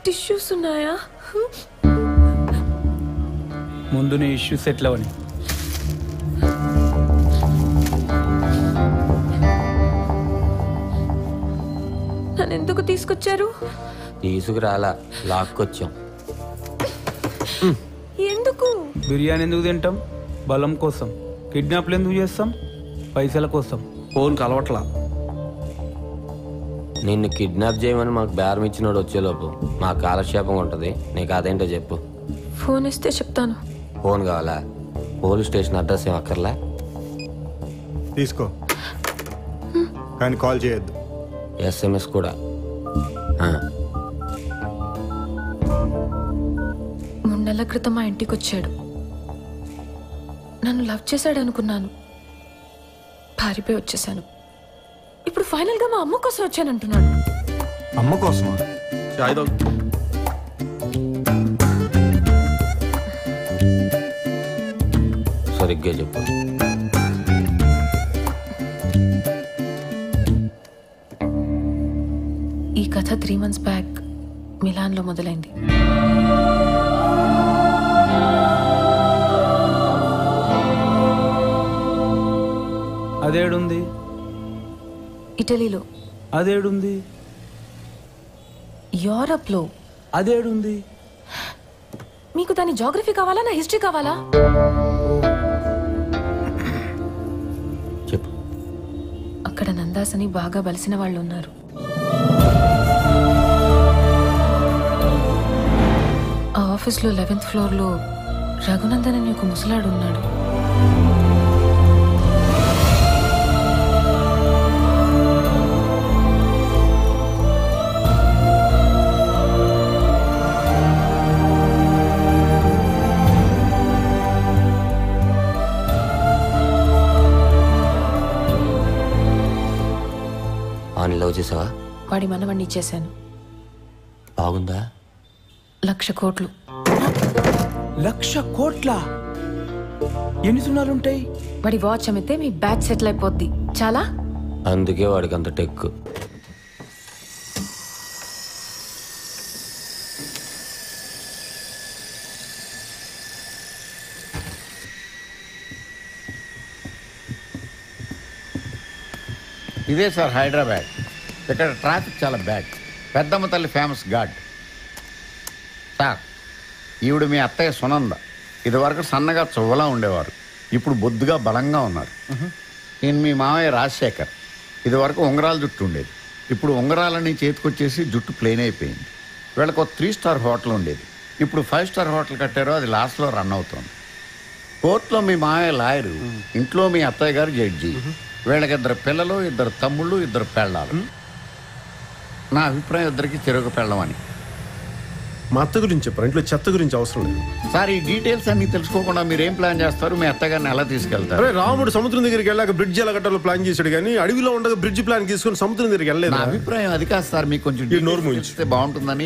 Tissues ఉన్నాయా ముందు నీ ఇష్యూ సెటిల్ అవని నన్ను ఎందుకు తీసుకొచ్చారు తీసుకురాలా లాక్కొచ్చాం ఎందుకు బిర్యానీ ఎందుకు తింటాం బలం కోసం కిడ్నాప్లు ఎందుకు చేస్తాం పైసల కోసం ఫోన్ కలవట్లా నిన్ను కిడ్నాప్ చేయమని మాకు బేరం ఇచ్చినోడు వచ్చేలోపు మా కాలక్షేపం ఉంటుంది నీకు అదేంటో చెప్పు ఫోన్ ఇస్తే చెప్తాను ఫోన్ కావాలా పోలీస్ స్టేషన్ అడ్రస్ ఏం అక్కర్లే తీసుకో కానీ కాల్ చేయొద్దు ఎస్ఎంఎస్ కూడా ఆ, మూడు నెలల క్రితం మా ఇంటికి వచ్చాడు నన్ను లవ్ చేశాడు అనుకున్నాను పారిపోయి వచ్చేసాను ఇప్పుడు ఫైనల్ గా మా అమ్మ కోసం వచ్చానంటున్నాడు అమ్మ కోసమా చాయ్ తాగు. సరిగ్గా చెప్పు ఈ కథ త్రీ మంత్స్ బ్యాక్ మిలాన్లో మొదలైంది అదేడుంది ఇటలీలో అదేడుంది యూరప్లో అదేడుంది మీకు దాని జాగ్రఫీ కావాలా నా హిస్టరీ కావాలా చెప్పు అక్కడ నందాసని బాగా బలిసిన వాళ్ళు ఉన్నారు ఆ ఆఫీస్లో లెవెన్త్ ఫ్లోర్లో రఘునందన్ అని ఒక ముసలాడు ఉన్నాడు ఆన్ లవ్ చేసావా వాడి మనవణ్ణి ఇచ్చేశాను బాగుందా లక్ష కోట్లు లక్ష కోట్ల ఎన్ని సున్నాలుంటాయి వాడి వాచ్ అమ్మితే మీ బ్యాచ్ సెటిల్ అయిపోద్ది చాలా అందుకే వాడికి అంత టెక్ ఇదే సార్ హైదరాబాద్ ఇక్కడ ట్రాఫిక్ చాలా బ్యాడ్ పెద్దమ్మ తల్లి ఫేమస్ గాడ్ సార్ ఈవిడ మీ అత్తయ్య సునంద ఇదివరకు సన్నగా చువ్వలా ఉండేవారు ఇప్పుడు బొద్దుగా బలంగా ఉన్నారు నేను మీ మామయ్య రాజశేఖర్ ఇదివరకు ఉంగరాల జుట్టు ఉండేది ఇప్పుడు ఉంగరాలన్నీ చేతికొచ్చేసి జుట్టు ప్లేన్ అయిపోయింది వీళ్ళకి ఒక త్రీ స్టార్ హోటల్ ఉండేది ఇప్పుడు ఫైవ్ స్టార్ హోటల్ కట్టారో అది లాస్ట్లో రన్ అవుతుంది కోర్టులో మీ మామయ్య లాయరు ఇంట్లో మీ అత్తయ్య గారు జడ్జి వీళ్ళకి ఇద్దరు పిల్లలు ఇద్దరు తమ్ముళ్ళు ఇద్దరు పెళ్ళాలు నా అభిప్రాయం ఇద్దరికి చెరుకు పెళ్ళమని మా అత్త గురించి చెప్పారు ఇంట్లో చెత్త గురించి అవసరం లేదు సార్ ఈ డీటెయిల్స్ అన్ని తెలుసుకోకుండా మీరు ఏం ప్లాన్ చేస్తారు మీ అత్తగారిని ఎలా తీసుకెళ్తారు అరే రాముడు సముద్రం దగ్గరికి వెళ్ళాక బ్రిడ్జ్ ఎలా కట్టాలో ప్లాన్ చేశాడు కానీ అడవిలో ఉండగా బ్రిడ్జ్ ప్లాన్ తీసుకొని సముద్రం దగ్గరికి వెళ్ళలేదు నా అభిప్రాయం అది కాదు సార్ మీకు కొంచెం ఈ నోరు details మూయించు. తెలిస్తే బాగుంటుందని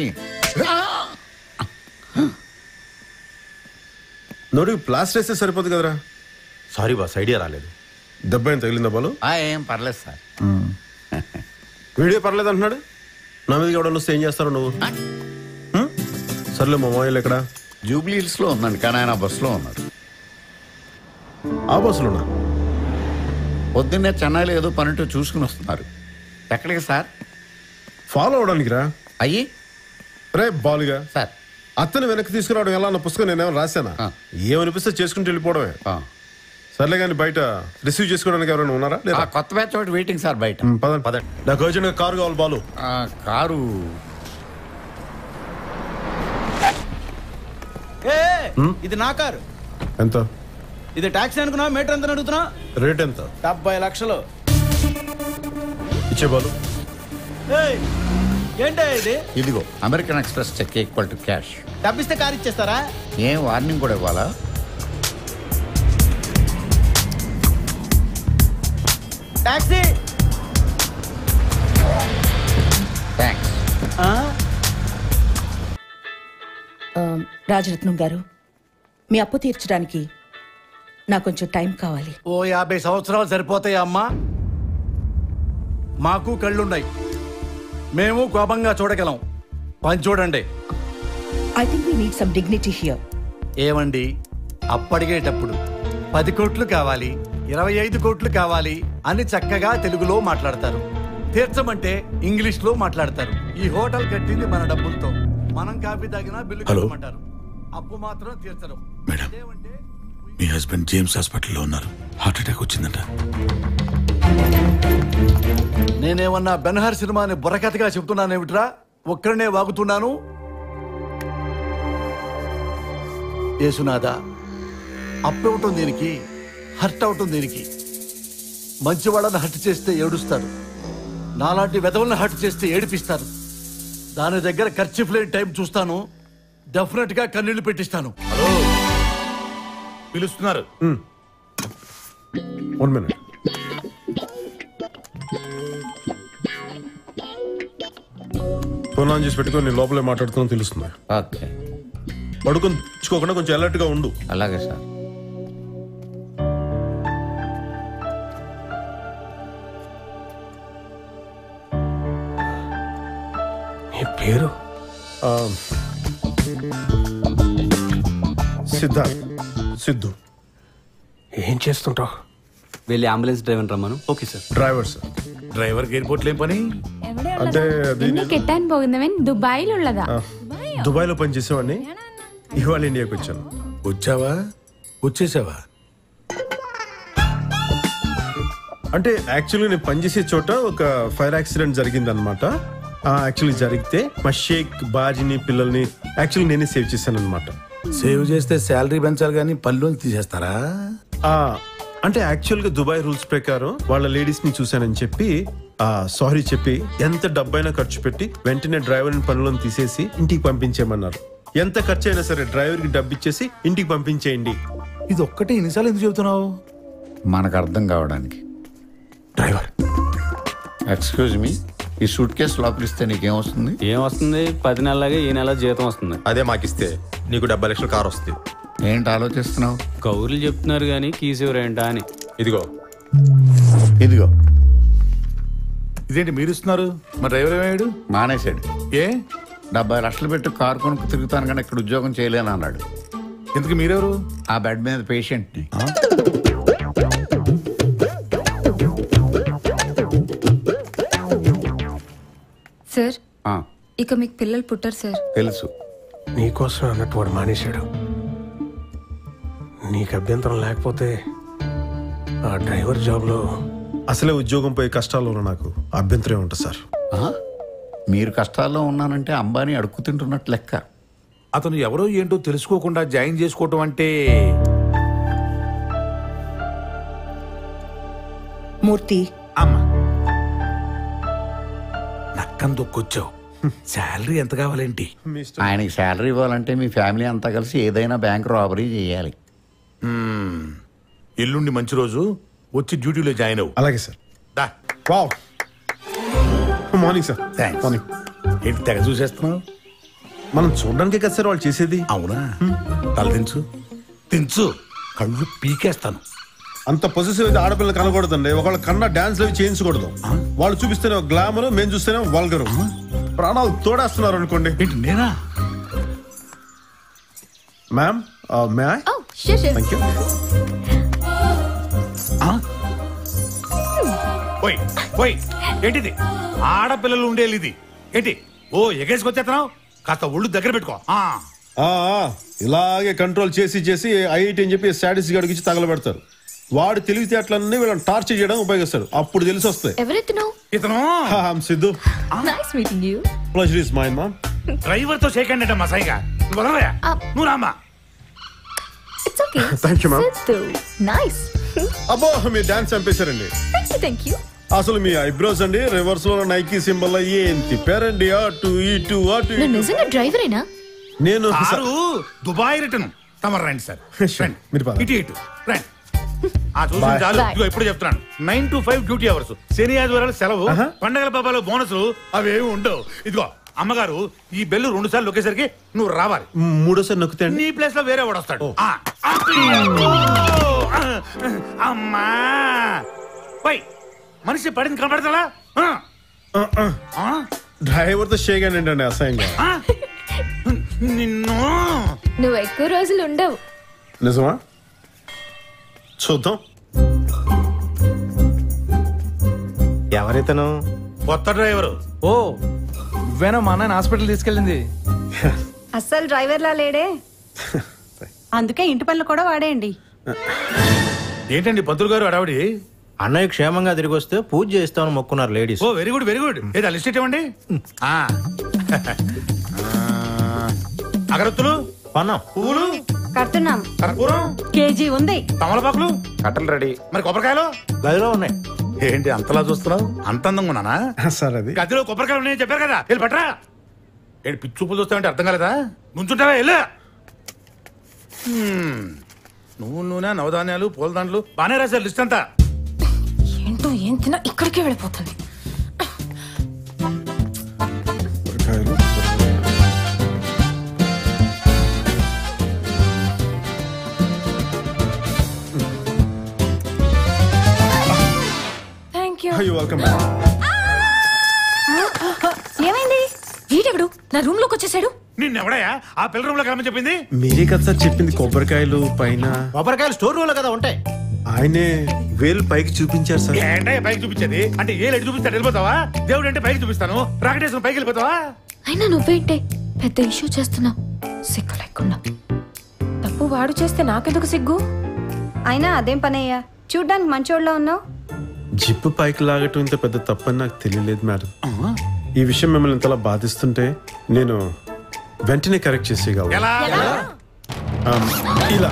నోటికి ప్లాస్టర్ వేస్తే సరిపోదు కదరా సారీ బాస్ ఐడియా రాలేదు దెబ్బ ఏం తగిలిందా బాలు ఆ, ఏం పర్లేదు సార్ వీడియో పర్లేదు అంటున్నాడు నా మీద ఎవడన్నా వస్తే ఏం చేస్తావు నువ్వు హ్మ్? సర్లే మా మామయ్యలు ఎక్కడ జూబ్లీ హిల్స్ లో ఉందండి కానీ ఆయన బస్సులో ఉన్నారు ఆ బస్సులోనా పొద్దున్నే చెన్నైలో ఏదో పనితో చూసుకుని వస్తున్నారు ఎక్కడికి సార్ ఫాలో అవడానికి రా అయ్యి రే బాలుగా సార్ అత్తని వెనక్కి తీసుకురావడం ఎలా అన్న పుస్తకం నేనేమో రాశానా ఆ. ఏమనిపిస్తే చేసుకుంటూ వెళ్ళిపోవడమే ఆ. సర్లే కానీ బయట రిసీవ్ చేసుకోవడానికి ఎవరైనా ఉన్నారా ఆ లేదా కొత్త బ్యాచ్ ఒకటి వెయిటింగ్ సార్ బయట హ్మ్, పదండి పదండి నాకు అర్జెంట్గా కారు కావాలి బాలు ఆ, కారు ఏ ఇది నా కారు ఎంత ఇది ట్యాక్సీ అనుకున్నా మీటర్ ఎంత అడుగుతున్నా రేట్ ఎంత డెబ్బై లక్షలు ఇచ్చే బాలు ఏయ్, ఏంటే ఇది ఇదిగో American Express cheque equal to cash డబ్బిస్తే కారు ఇచ్చేస్తారా ఏం వార్నింగ్ కూడా ఇవ్వాలా ట్యాక్సీ థ్యాంక్స్ ఆ? ఆ, రాజరత్నం గారు మీ అప్పు తీర్చడానికి నాకు కొంచెం టైం కావాలి ఓ యాభై సంవత్సరాలు సరిపోతాయా అమ్మా మాకు కళ్ళున్నాయి మేము కోపంగా చూడగలం పని చూడండి I think we need some dignity here ఏమండి అప్పడిగేటప్పుడు పది కోట్లు కావాలి ఇరవై ఐదు కోట్లు కావాలి అని చక్కగా తెలుగులో మాట్లాడతారు తీర్చమంటే ఇంగ్లీష్ లో మాట్లాడతారు ఈ హోటల్ కట్టింది మన డబ్బులతో మనం కాఫీ తాగినా బిల్లు హలో. కట్టమంటారు అప్పు మాత్రం తీర్చరు మేడం. అదేమంటే మీ హస్బెండ్ జేమ్స్ హాస్పిటల్లో ఉన్నారు హార్ట్ అటాక్ వచ్చిందంట నేనేమన్నా బెన్హర్ సినిమాని బుర్రకథగా చెప్తున్నానేమిట్రా ఒక్కడనే వాగుతున్నాను యేసునాథ అప్ అవటం దీనికి హర్ట్ అవటం దీనికి మంచి వాళ్ళని హర్ట్ చేస్తే ఏడుస్తారు నాలాంటి వెధవల్ని హర్ట్ చేస్తే ఏడిపిస్తారు దాని దగ్గర ఖర్చు లేని టైం చూస్తాను డెఫినెట్ గా కన్నీళ్లు పెట్టిస్తాను హలో పిలుస్తున్నారు వన్ మినిట్ ఫోన్ ఆన్ చేసి పెట్టుకొని నేను లోపలే మాట్లాడుతున్నా తెలుస్తుంది ఓకే పడుకొని తెచ్చుకోకుండా కొంచెం అలర్ట్ గా ఉండు అలాగే సార్ మీ పేరు ఆ, సిద్ధార్థ్ సిద్ధు ఏం చేస్తుంటావు వెళ్ళి అంబులెన్స్ డ్రైవర్ రమ్మను ఓకే సార్ డ్రైవర్ సార్ ഡ്രൈവർക്ക് എയർപോർട്ടിൽ ഏം പണി అంటే అది నేను, കെട്ടാൻ പോകുന്നവൻ ദുബായിലുള്ളതാ ఆ, దుబాయ్లో పని చేసేవాడిని ఇవాళ ఇండియాకి వచ్చాను వచ్చావా వచ్చేసావా అంటే యాక్చువల్లీ నేను పనిచేసే చోట ఒక ఫైర్ యాక్సిడెంట్ జరిగింది అనమాట యాక్చువల్లీ జరిగితే మా షేక్ బాజిని పిల్లల్ని యాక్చువల్లీ నేనే సేవ్ చేశాను అనమాట సేవ్ చేస్తే శాలరీ పెంచాలి కానీ పనిలోంచి తీసేస్తారా అంటే యాక్చువల్ గా దుబాయ్ రూల్స్ ప్రకారం వాళ్ళ లేడీస్ ని చూశానని చెప్పి సారీ చెప్పి ఎంత డబ్బైనా ఖర్చు పెట్టి వెంటనే డ్రైవర్ పనులను తీసేసి ఇంటికి పంపించేయమన్నారు ఎంత ఖర్చు అయినా సరే డ్రైవర్ కి డబ్బు ఇచ్చేసి ఇంటికి పంపించేయండి ఇది ఒక్కటే ఎన్నిసార్లు ఎందుకు చెబుతున్నావు మనకు అర్థం కావడానికి డ్రైవర్ ఎక్స్క్యూజ్ మీ ఈ సూట్ కేసు లోపలిస్తే నీకేమొస్తుంది ఏం వస్తుంది పది నెలలాగే ఈ నెల జీతం వస్తుంది అదే మాకిస్తే నీకు డెబ్బై లక్షల కార్ వస్తుంది ఏంటి ఆలోచిస్తున్నావు కౌరులు చెప్తున్నారు కానీ కీసేవరేంటా అని ఇదిగో ఇదిగో ఇదేంటి మీరు ఇస్తున్నారు మా డ్రైవర్ ఏమయ్యాడు మానేశాడు ఏ డెబ్బై లక్షలు పెట్టి కారు కొనుక్కు తిరుగుతాను కానీ ఇక్కడ ఉద్యోగం చేయలేను అన్నాడు ఇంతకు మీరెవరు ఆ బెడ్ మీద పేషెంట్ని సార్ ఆ, ఇక మీకు పిల్లలు పుట్టారు సార్ తెలుసు నీకోసం అన్నట్టు వాడు మానేశాడు నీకు అభ్యంతరం లేకపోతే ఆ డ్రైవర్ జాబ్లో అసలే ఉద్యోగం పోయి కష్టాల్లో ఉన్న నాకు అభ్యంతరం ఉంటుంది సార్ ఆ? మీరు కష్టాల్లో ఉన్నానంటే అంబానీ అడుక్కు తింటున్నట్టు లెక్క అతను ఎవరో ఏంటో తెలుసుకోకుండా జాయిన్ చేసుకోవటం అంటే మూర్తి అమ్మా నక్కం దొక్కొచ్చావు శాలరీ ఎంత కావాలేంటి మీ ఇష్టం. ఆయనకి శాలరీ ఇవ్వాలంటే మీ ఫ్యామిలీ అంతా కలిసి ఏదైనా బ్యాంక్ రాబరీ చేయాలి మ్మ్. ఎల్లుండి మంచి రోజు వచ్చి డ్యూటీలో జాయిన్ అవ్వు అలాగే సార్ దా wow morning sir thanks morning ఏంటి తెగ చూసేస్తున్నావు మనం చూడడానికే కదా సార్ వాళ్ళు చేసేది అవునా తల దించు దించు కళ్ళు పీకేస్తాను అంత పొజిటివ్ అయితే ఆడపిల్లలు కనకూడదండి ఒకళ్ళ కన్నా డాన్స్ అవి చేయించకూడదు వాళ్ళు చూపిస్తేనే గ్లామర్ మేము చూస్తేనే వల్గరు ప్రాణాలు తోడేస్తున్నారు అనుకోండి ఏంటి నేనా మ్యామ్ మే థ్యాంక్ యూ ఓయ్ ఓయ్ ఏంటిది ఆడపిల్లలు ఉండేది ఇది ఏంటి ఓ ఎగేసుకొచ్చేస్తున్నావు కాస్త ఒళ్ళు దగ్గర పెట్టుకో ఆ. ఇలాగే కంట్రోల్ చేసి చేసి ఐఐటి అని చెప్పి స్టాటిస్ గడికి ఇచ్చి తగలబెడతారు వాడు తెలివితేటలన్నీ వీళ్ళని టార్చర్ చేయడం ఉపయోగిస్తాడు అప్పుడు తెలిసి వస్తాయి ఎవరెత్తును ఇతను I'm Siddhu nice meeting you pleasure is mine ma'am driver తో షేక్ అండి మా సైగా నువ్వు వదలవయ్యా? ఆ. నువ్వు రామ్మా it's okay Thank you, ma'am. Nice అబ్బో మీరు డాన్స్ చంపేశారండి థ్యాంక్ యూ థ్యాంక్ యూ అసలు మీ ఐబ్రోస్ అండి రివర్స్ లో నైకీ సింబల్ ఏం తిప్పారండి అటు ఇటు అటు నువ్వు ఇటు నిజంగా డ్రైవరేనా నేను కారు దుబాయ్ రిటర్న్ తమరు రండి సార్ Sure. రండి. మీరు పద. ఇటు ఇటు రండి ఆ చూసిన Bye. చాలు Bye. ఇదిగో ఎప్పుడు చెప్తున్నాను nine to five duty hours శని ఆదివారాలు సెలవు Uh-huh. పండగల పాపాలు బోనస్ అవేమి ఉండవు ఇదిగో అమ్మగారు ఈ బెల్లు రెండు సార్లు ఒకేసరికి నువ్వు రావాలి మూడోసారి నొక్కితే అండి నీ ప్లేస్ లో వేరే వాడు వస్తాడు ఆ, ఆ, ఆ, అమ్మా పోయ్ మనిషి పడింది కనపడతా ఆ, ఆ. డ్రైవర్తో షేక్ అండి అసహ్యంగా ఆ? నిన్ను నువ్వు ఎక్కువ రోజులు ఉండవు నిజమా చూద్దాం ఎవరైతేను కొత్త డ్రైవరు ఓ నువ్వేనా మా అన్నని హాస్పిటల్ తీసుకెళ్ళింది అస్సలు డ్రైవర్లా లేడే అందుకే ఇంటి పనులు కూడా వాడేయండి ఏంటండి పంతులు గారు అడావిడి అన్నయ్య క్షేమంగా తిరిగి వస్తే పూజ చేస్తామని మొక్కున్నారు లేడీస్ ఓ వెరీ గుడ్ వెరీ గుడ్ ఏదా లిస్ట్ ఇవ్వండి ఆ. ఆ, అగరత్తులు పన్నాం పువ్వులు కడుతున్నాం కర్పూరం కేజీ ఉంది తమలపాకులు కట్టలు రెడీ మరి కొబ్బరికాయలు గదిలో ఉన్నాయి ఏంటి అంతలా చూస్తున్నావు అంత అందంగా ఉన్నానా సార్ అది గదిలో కొబ్బరికాయలు ఉన్నాయని చెప్పారు కదా వెళ్ళి పట్రా ఏంటి పిచ్చి చూపులు చూస్తావంటే అర్థం కాలేదా నుంచుంటావా వెళ్ళు హ్మ్. నువ్వు నూనె నవధాన్యాలు పూలదాండ్లు బాగానే రాశారు లిస్ట్ అంతా ఏంటో ఏం తిన్నా ఇక్కడికే వెళ్ళిపోతుంది కూరగాయలు థ్యాంక్ యూ అయ్యో వెల్కమ్ బ్యాక్ ఏమైంది వీడెవడు నా రూమ్ లోకి వచ్చేసాడు నిన్నెవడయా ఆ పిల్ల రూమ్ లో కలమని చెప్పింది మీరే కదా సార్ చెప్పింది కొబ్బరికాయలు పైన కొబ్బరికాయలు స్టోర్ రూమ్ లో కదా ఉంటాయి ఆయనే వేలు పైకి చూపించారు సార్ ఏంటయ్యా పైకి చూపించేది అంటే ఏ లైట్ చూపిస్తాడు వెళ్ళిపోతావా దేవుడు అంటే పైకి చూపిస్తాను రాకెటేశ్వరం పైకి వెళ్ళిపోతావా అయినా నువ్వేంటే పెద్ద ఇష్యూ చేస్తున్నావు సిగ్గు లేకుండా తప్పు వాడు చేస్తే నాకెందుకు సిగ్గు అయినా అదేం పనయ్యా చూడ్డానికి మంచోళ్ళలో ఉన్నావు జిప్పు పైకి లాగటం ఇంత పెద్ద తప్పని నాకు తెలియలేదు మేడం ఈ విషయం మిమ్మల్ని ఇంతలా బాధిస్తుంటే నేను వెంటనే కరెక్ట్ చేసేయగలను ఎలా ఆమ్, ఇలా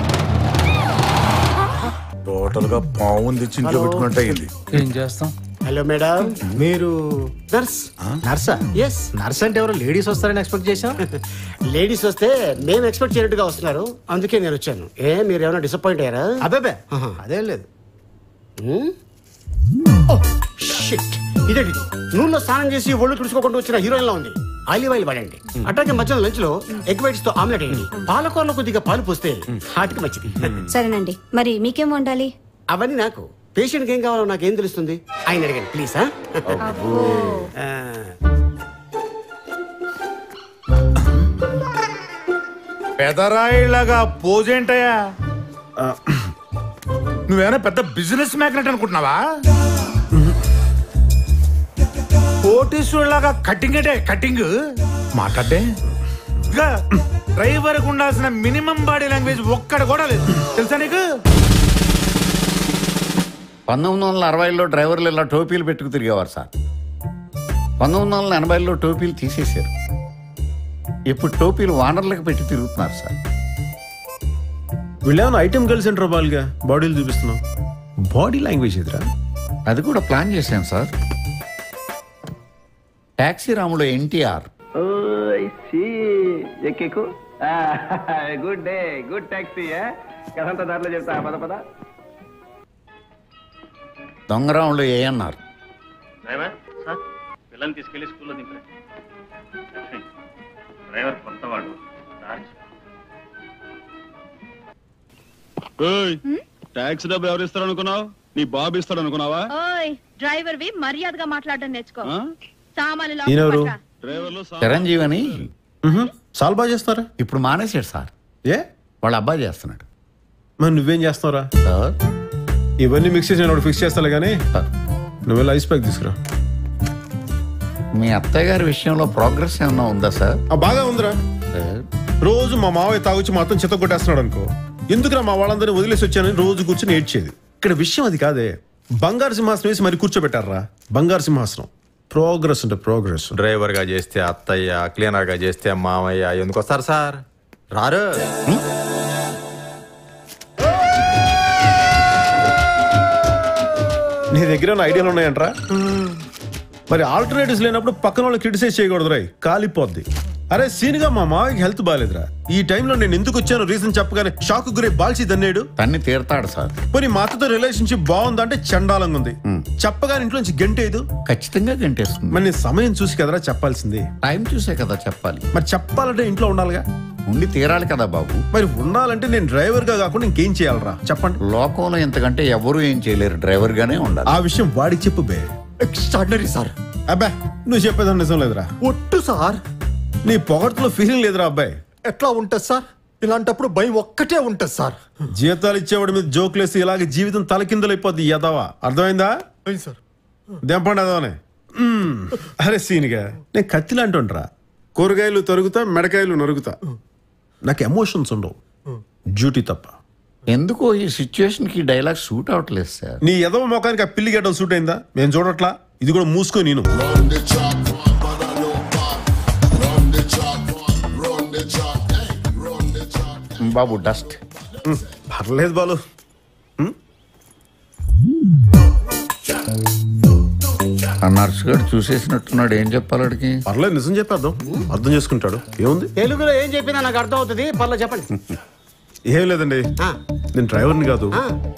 టోటల్ గా పావుంది తెచ్చి ఇంట్లో పెట్టుకున్నట్టు అయింది ఏం చేస్తాం హలో మేడం మీరు నర్స్ నర్సా ఎస్ నర్స్ అంటే ఎవరు లేడీస్ వస్తారని ఎక్స్పెక్ట్ చేశాం లేడీస్ వస్తే మేము ఎక్స్పెక్ట్ చేయనట్టుగా వస్తున్నారు అందుకే నేను వచ్చాను ఏ మీరు ఏమైనా డిసప్పాయింట్ అయ్యారా అబ్బే అదేం లేదు షిట్ ఇదేంటి నూనెలో స్నానం చేసి ఒళ్ళు తుడుచుకోకుండా వచ్చిన హీరోయిన్ లా ఉంది ఆలివ్ ఆయిల్ వాడండి అట్లాగే మధ్యాహ్నం లంచ్ లో ఎగ్ వైట్స్ తో ఆమ్లెట్ వేయండి పాలకూరలో కొద్దిగా పాలు పోస్తే హార్ట్కి మంచిది సరేనండి మరి మీకేం వండాలి అవన్నీ నాకు పేషెంట్కి ఏం కావాలో నాకు ఏం తెలుస్తుంది ఆయన అడగండి ప్లీజ్ పెదరాయిలాగా పోజేంటయ్యా నువ్వేమైనా పెద్ద బిజినెస్ మ్యాగ్నెట్ అనుకుంటున్నావా కోటీశ్వరులాగా కటింగ్ అంటే కటింగ్ మాట్లాడే ఇంకా డ్రైవర్ ఉండాల్సిన మినిమం బాడీ లాంగ్వేజ్ ఒక్కడ కూడా లేదు తెలుసా నీకు పంతొమ్మిది వందల అరవైలో డ్రైవర్లు ఇలా టోపీలు పెట్టుకు తిరిగేవారు సార్ పంతొమ్మిది వందల ఎనభైలో టోపీలు తీసేశారు ఇప్పుడు టోపీలు వానర్లకు పెట్టి తిరుగుతున్నారు సార్ వీళ్ళేమైనా ఐటమ్ గర్ల్స్ అంటారు బాల్గా బాడీలు చూపిస్తున్నావు బాడీ లాంగ్వేజ్ ఎదురా అది కూడా ప్లాన్ చేశాను సార్ టాక్సీ రాములో ఎన్టీఆర్ ఎక్కెక్కు గుడ్ డే గుడ్ టాక్సీ కదంతా దారిలో చెప్తా పద పద దొంగరాములో ఏఎన్ఆర్ డ్రైవర్ సార్ పిల్లల్ని తీసుకెళ్లి స్కూల్లో దింపండి డ్రైవర్ కొత్తవాడు ట్యాక్సీ డబ్బు ఎవరు ఇస్తారు అనుకున్నావు నీ బాబు ఇస్తాడు అనుకున్నావా ఓయ్ డ్రైవర్ వి మర్యాదగా మాట్లాడడం నేర్చుకో ఆ? సామాన్లు ఈయనెవరు? లోపలికి పట్రా. డ్రైవర్లు చిరంజీవి అని చాలా బాగా చేస్తారా ఇప్పుడు మానేశాడు సార్ ఏ వాళ్ళ అబ్బాయి చేస్తున్నాడు మరి నువ్వేం చేస్తావురా సార్ ఇవన్నీ మిక్స్ చేసి నేను ఫిక్స్ చేస్తాను కానీ నువ్వు వెళ్ళి ఐస్ ప్యాక్ తీసుకురా మీ అత్తయ్య గారి విషయంలో ప్రోగ్రెస్ ఏమన్నా ఉందా సార్ ఆ, బాగా ఉందిరా సార్ రోజు మా మావయ్య తాగొచ్చి మొత్తం చెత్త కొట్టేస్తున్నాడు అనుకో ఎందుకురా మా వాళ్ళందరినీ వదిలేసి వచ్చానని రోజు కూర్చొని ఏడ్చేది ఇక్కడ విషయం అది కాదే బంగారు సింహాసనం వేసి మరి కూర్చోబెట్టారా బంగారు సింహాసనం ప్రోగ్రెస్ అంటే ప్రోగ్రెస్ డ్రైవర్ గా చేస్తే అత్తయ్య క్లీనర్ గా చేస్తే మామయ్య ఎందుకు వస్తారు సార్ రారు నీ దగ్గర ఉన్న ఐడియాలు ఉన్నాయంట్రా మరి ఆల్టర్నేటివ్స్ లేనప్పుడు పక్కన వాళ్ళు క్రిటిసైజ్ చేయకూడదు రాయ్ కాలిపోద్ది అరే సీన్గా మా మావయ్యకి హెల్త్ బాగాలేదురా ఈ టైంలో నేను ఎందుకు వచ్చాను రీజన్ చెప్పగానే షాక్ గురై బాల్చి దన్నేడు తన్ని తీరతాడు సార్ పోనీ మా అత్తతో రిలేషన్షిప్ బాగుందా అంటే చండాలంగా ఉంది చెప్పగానే ఇంట్లో నుంచి గంటేదు ఖచ్చితంగా గంటేస్తుంది మరి నేను సమయం చూసి కదరా చెప్పాల్సింది టైం చూసే కదా చెప్పాలి మరి చెప్పాలంటే ఇంట్లో ఉండాలిగా ఉండి తీరాలి కదా బాబు మరి ఉండాలంటే నేను డ్రైవర్ గా కాకుండా ఇంకేం చేయాలరా చెప్పండి లోకంలో ఎంతకంటే ఎవరు ఏం చేయలేరు డ్రైవర్ గానే ఉండాలి ఆ విషయం వాడికి చెప్పు బే ఎక్స్ట్రాడినరీ సార్ అబ్బా నువ్వు చెప్పేదాన్ని నిజం లేదురా ఒట్టు సార్ నీ పొగడ్తలో ఫీలింగ్ లేదురా అబ్బాయి ఎట్లా ఉంటుంది సార్ ఇలాంటప్పుడు భయం ఒక్కటే ఉంటుంది సార్ జీతాలు ఇచ్చేవాడి మీద జోకులేసి ఇలాగ జీవితం తలకిందులైపోద్ది యదవా అర్థమైందా సార్ దెంపండి అదవనే మ్మ్. అరే సీనిగా నేను కత్తిలా అంటుండ్రా కూరగాయలు తరుగుతా మెడకాయలు నరుగుతా నాకు ఎమోషన్స్ ఉండవు డ్యూటీ తప్ప ఎందుకో ఈ సిచ్యువేషన్ కి డైలాగ్ సూట్ అవట్లేదు సార్ నీ ఎదవ మొఖానికి ఆ పిల్లి గడ్డం సూట్ అయిందా నేను చూడట్లా ఇది కూడా మూసుకో నేను బాబు డస్ట్ మ్మ్. పర్లేదు బాలు ఆ నర్స్ గారు చూసేసినట్టున్నాడు ఏం చెప్పాలి వాడికి పర్లేదు నిజం చెప్పేద్దాం అర్థం చేసుకుంటాడు ఏముంది తెలుగులో ఏం చెప్పినా నాకు అర్థం అవుతుంది పర్లేదు చెప్పండి ఏం లేదండి నేను డ్రైవర్ని కాదు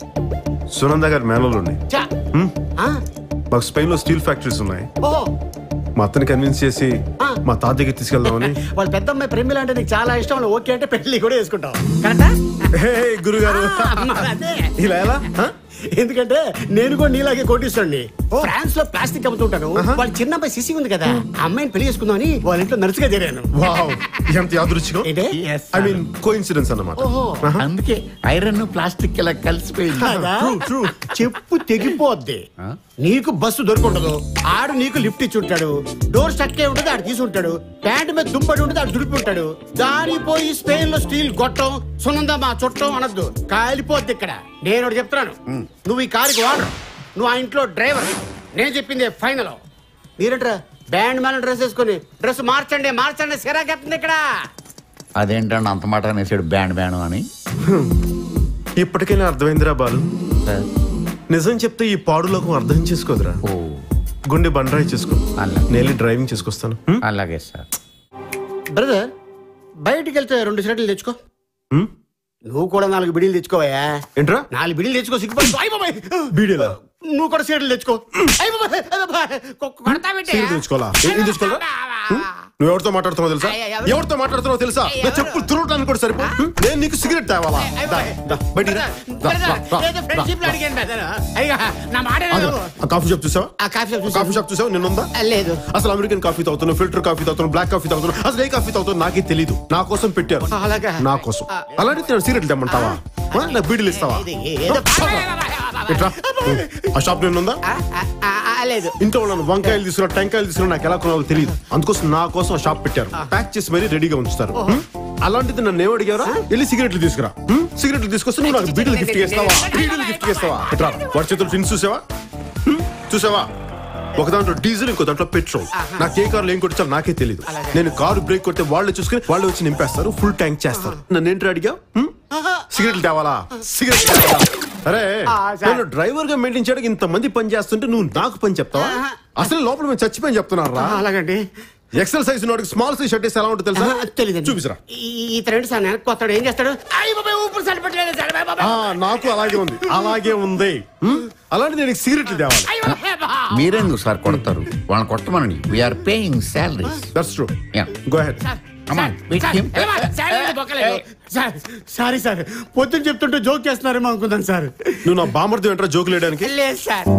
సునంద గారి మేనలోని చా. ఆ? మాకు స్పెయిన్ లో స్టీల్ ఫ్యాక్టరీస్ ఉన్నాయి ఓహో మా అత్తని కన్విన్స్ చేసి మా తాత దగ్గర తీసుకెళ్దామని వాళ్ళ పెద్ద అమ్మాయి ప్రేమిల అంటే నీకు చాలా ఇష్టం వాళ్ళు ఓకే అంటే పెళ్లి కూడా వేసుకుంటాం కరెక్టా హే గురుగారు మరి అదే. ఇలా ఎలా ఆ? ఎందుకంటే నేను కూడా నీలాగే కోటిస్తాండి ఫ్రాన్స్ లో ప్లాస్టిక్ అమ్ముతుంటాను వాళ్ళ చిన్న అబ్బాయి సిసి ఉంది కదా ఆ అమ్మాయిని పెళ్లి చేసుకుందామని వాళ్ళ ఇంట్లో నర్సుగా చేరాను వావ్ ఎంత యాదృచ్ఛికం ఐ మీన్ కో ఇన్సిడెన్స్ అన్నమాట ఓహో అందుకే ఐరన్ ప్లాస్టిక్ ఇలా కలిసిపోయింది కదా? చెప్పు తెగిపోద్ది నీకు బస్సు దొరుకుంటదు ఆడు నీకు లిఫ్ట్ ఇచ్చి ఉంటాడు డోర్ స్టక్కే ఉంటుంది ఆడు తీసుంటాడు ప్యాంట్ మీద దుంపడి ఉంటుంది ఆడు దుడిపి ఉంటాడు దాని పోయి స్పెయిన్ లో స్టీల్ గొట్టం సునందా మా చుట్టం అనొద్దు కాలిపోద్ది ఇక్కడ నేను ఒకటి చెప్తున్నాను నువ్వు ఈ కారుకి వాడరు నువ్వు ఆ ఇంట్లో డ్రైవర్ నేను చెప్పింది ఫైనల్ మీరంటారా బ్యాండ్ మేన డ్రెస్ వేసుకొని డ్రెస్ మార్చండి మార్చండి సిరాకెత్తుంది ఇక్కడ అదేంటండి అంత మాట అనేసాడు బ్యాండ్ బ్యాండ్ అని ఇప్పటికైనా అర్థమైందిరా బాలు నిజం చెప్తే ఈ పాడులోకం అర్థం చేసుకోదురా గుండె బండరాయి చేసుకో నేను డ్రైవింగ్ చేసుకొస్తాను హ్మ్? అలాగే సార్ బ్రదర్ బయటికి వెళ్తే రెండు సిగరెట్లు తెచ్చుకో నువ్వు కూడా నాలుగు బిడీలు తెచ్చుకోవయ్యా ఏంట్రా నాలుగు బిడీలు తెచ్చుకో సిగ్గుపడి అయ్ బాబాయ్. బీడీలా నువ్వు కూడా సిగరెట్లు తెచ్చుకో అయ్ బాబాయ్, అయ్ బాబాయ్. కొ- కొడతా పెట్టే. సీరియల్ తెచ్చుకోవాలా ఏ- ఏం తెచ్చుకోవాలా హ్మ్? నువ్వు ఎవరితో మాట్లాడుతున్నావు తెలుసా అయ్య, ఎవరు? ఎవరితో మాట్లాడుతున్నావు తెలుసా నా చెప్పులు తురవడానికి కూడా సరిపో హ్మ్? నేను నీకు సిగరెట్ తేవాలా దా, దా, బయటికి రా. దా, రా, రా, ఏదో రా, ఫ్రెండ్షిప్ రా. అడిగాను బ్రదర్ అయ్యా నా మాట ఆగు. ఆ కాఫీ షాప్ చూసావా ఆ కాఫీ షాప్ కాఫీ షాప్ చూసావు నిన్నుందా లేదు అసలు అమెరికన్ కాఫీ తాగుతున్నావు ఫిల్టర్ కాఫీ తాగుతున్నావు బ్లాక్ కాఫీ తాగుతున్నావు అసలు ఏ కాఫీ తాగుతావు నాకే తెలీదు నా కోసం పెట్టారు అలాగా నా కోసం అలాంటి నేను సిగరెట్లు తెమ్మంటావా ఆ? నా బీడీలు ఇస్తావా ఏదో ఇట్రా ఆ షాప్ నిన్నుందా ఆ, ఆ, లేదు ఇంట్లో వాళ్ళని వంకాయలు తీసుకురా టెంకాయలు తీసుకురా నాకు ఎలా కొనాలో తెలియదు అందుకోసం నా కోసం ఆ షాప్ పెట్టారు ప్యాక్ చేసి మరీ రెడీగా ఉంచుతారు హ్మ్? అలాంటిది నన్ను ఏం అడిగారా వెళ్ళి సిగరెట్లు తీసుకురా హ్మ్? సిగరెట్లు తీసుకొస్తే నువ్వు నాకు బీడీలు గిఫ్ట్ చేస్తావా బీడీలు గిఫ్ట్ చేస్తావా ఇట్రా వాడి చేతులు ఫిన్స్ చూసావా హ్మ్? చూసావా ఒక దాంట్లో డీజిల్ ఇంకో దాంట్లో పెట్రోల్ నాకు ఏ కార్లో ఏం కొట్టించాలో నాకే తెలియదు నేను కారు బ్రేక్ కొడితే వాళ్ళే చూసుకుని వాళ్ళు వచ్చి నింపేస్తారు ఫుల్ ట్యాంక్ చేస్తారు నన్ను ఏంటి అడిగా హ్మ్? సిగరెట్లు తేవాలా సిగరెట్లు తేవాలా అరే ఆ, సార్. నేను డ్రైవర్ గా మెయింటైన్ చేయడానికి ఇంత మంది పని చేస్తుంటే నువ్వు నాకు పని చెప్తావా అసలు లోపల మేము చచ్చిపోయి చెప్తున్నారా అలాగండి ఎక్సెల్ సైజ్ ఉన్నవాడికి స్మాల్ సైజ్ షర్ట్ వేసి ఎలా ఉంటుంది తెలుసా తెలియదు చూపిసరా ఈ ఫ్రెండ్ సార్ వెనక్కి వస్తాడు ఏం చేస్తాడు అయ్య బాబాయ్ ఊపిరి సరిపెట్టలేదు సార్ బాబాయ్, బాబాయ్. ఆ, నాకు అలాగే ఉంది అలాగే ఉంది హ్మ్? అలాంటి నేను సిగరెట్లు తేవాలి అయ్య బాబాయ్, బాబాయ్. మీరెందుకు సార్ కొడతారు వాళ్ళని కొట్టమనండి we're paying salaries that's true go ahead sir, ఏమా, సార్, ఏమీ బొక్కలేదు. సార్ సారీ సార్ పొద్దున్న చెప్తుంటే జోక్ చేస్తున్నారేమో అనుకుందాం సార్ నువ్వు నా బామర్ది వెంటరా జోకులు వేయడానికి లేదు సార్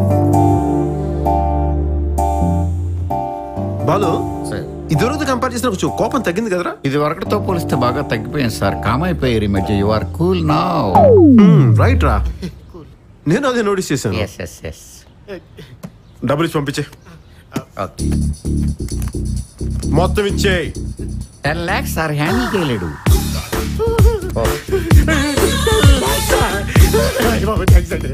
బాలు ఇదివరకు కంపేర్ చేసిన కొంచెం కోపం తగ్గింది కదరా ఇది వరకటితో పోలిస్తే బాగా తగ్గిపోయింది సార్ కామ్ అయిపోయారు ఈ మధ్య యు ఆర్ కూల్ నా రైట్ రా నేను అదే నోటీస్ చేశాను ఎస్ ఎస్ ఎస్ డబ్బులు ఇచ్చి పంపించే మొత్తం ఇచ్చేయి టెన్ ల్యాక్స్ సార్ హ్యాండిల్ చేయలేడు అయ్య బాబాయ్, థాంక్స్ అండి.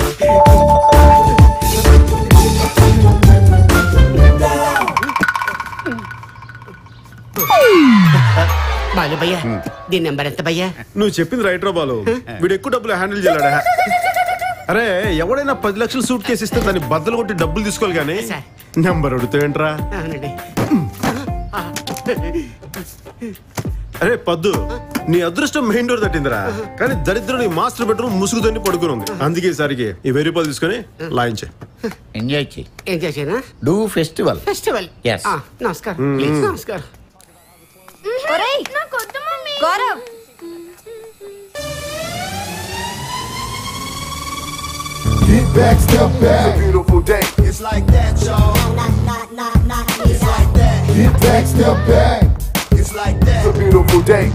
బాలు భయ్యా దీని నెంబర్ ఎంత భయ్యా నువ్వు చెప్పింది రైట్ రా బాలు వీడు ఎక్కువ డబ్బులు హ్యాండిల్ చేయలేడా అరే ఎవడైనా పది లక్షలు సూట్ కేసు ఇస్తే దాన్ని బద్దలు కొట్టి డబ్బులు తీసుకోవాలి కానీ నెంబర్ అడుగుతావేంట్రా అవునండి అరే పద్దు నీ అదృష్టం మెయిన్ డోర్ తట్టిందిరా కానీ దరిద్రం నీ మాస్టర్ బెడ్రూమ్ ముసుగుతోని పడుకుని ఉంది అందుకే ఈసారికి ఈ వెయ్యి రూపాయలు తీసుకొని లాయించే ఎంజాయ్ చేయి ఏం చేసేనా డూ ఫెస్టివల్ ఫెస్టివల్ Yes. నమస్కారం మ్మ్. ప్లీజ్ నమస్కారం ఒరేయ్ Gaurav Get back, step back. It's a beautiful day. It's like that, y'all. Get back, step back. It's like that. It's a beautiful day.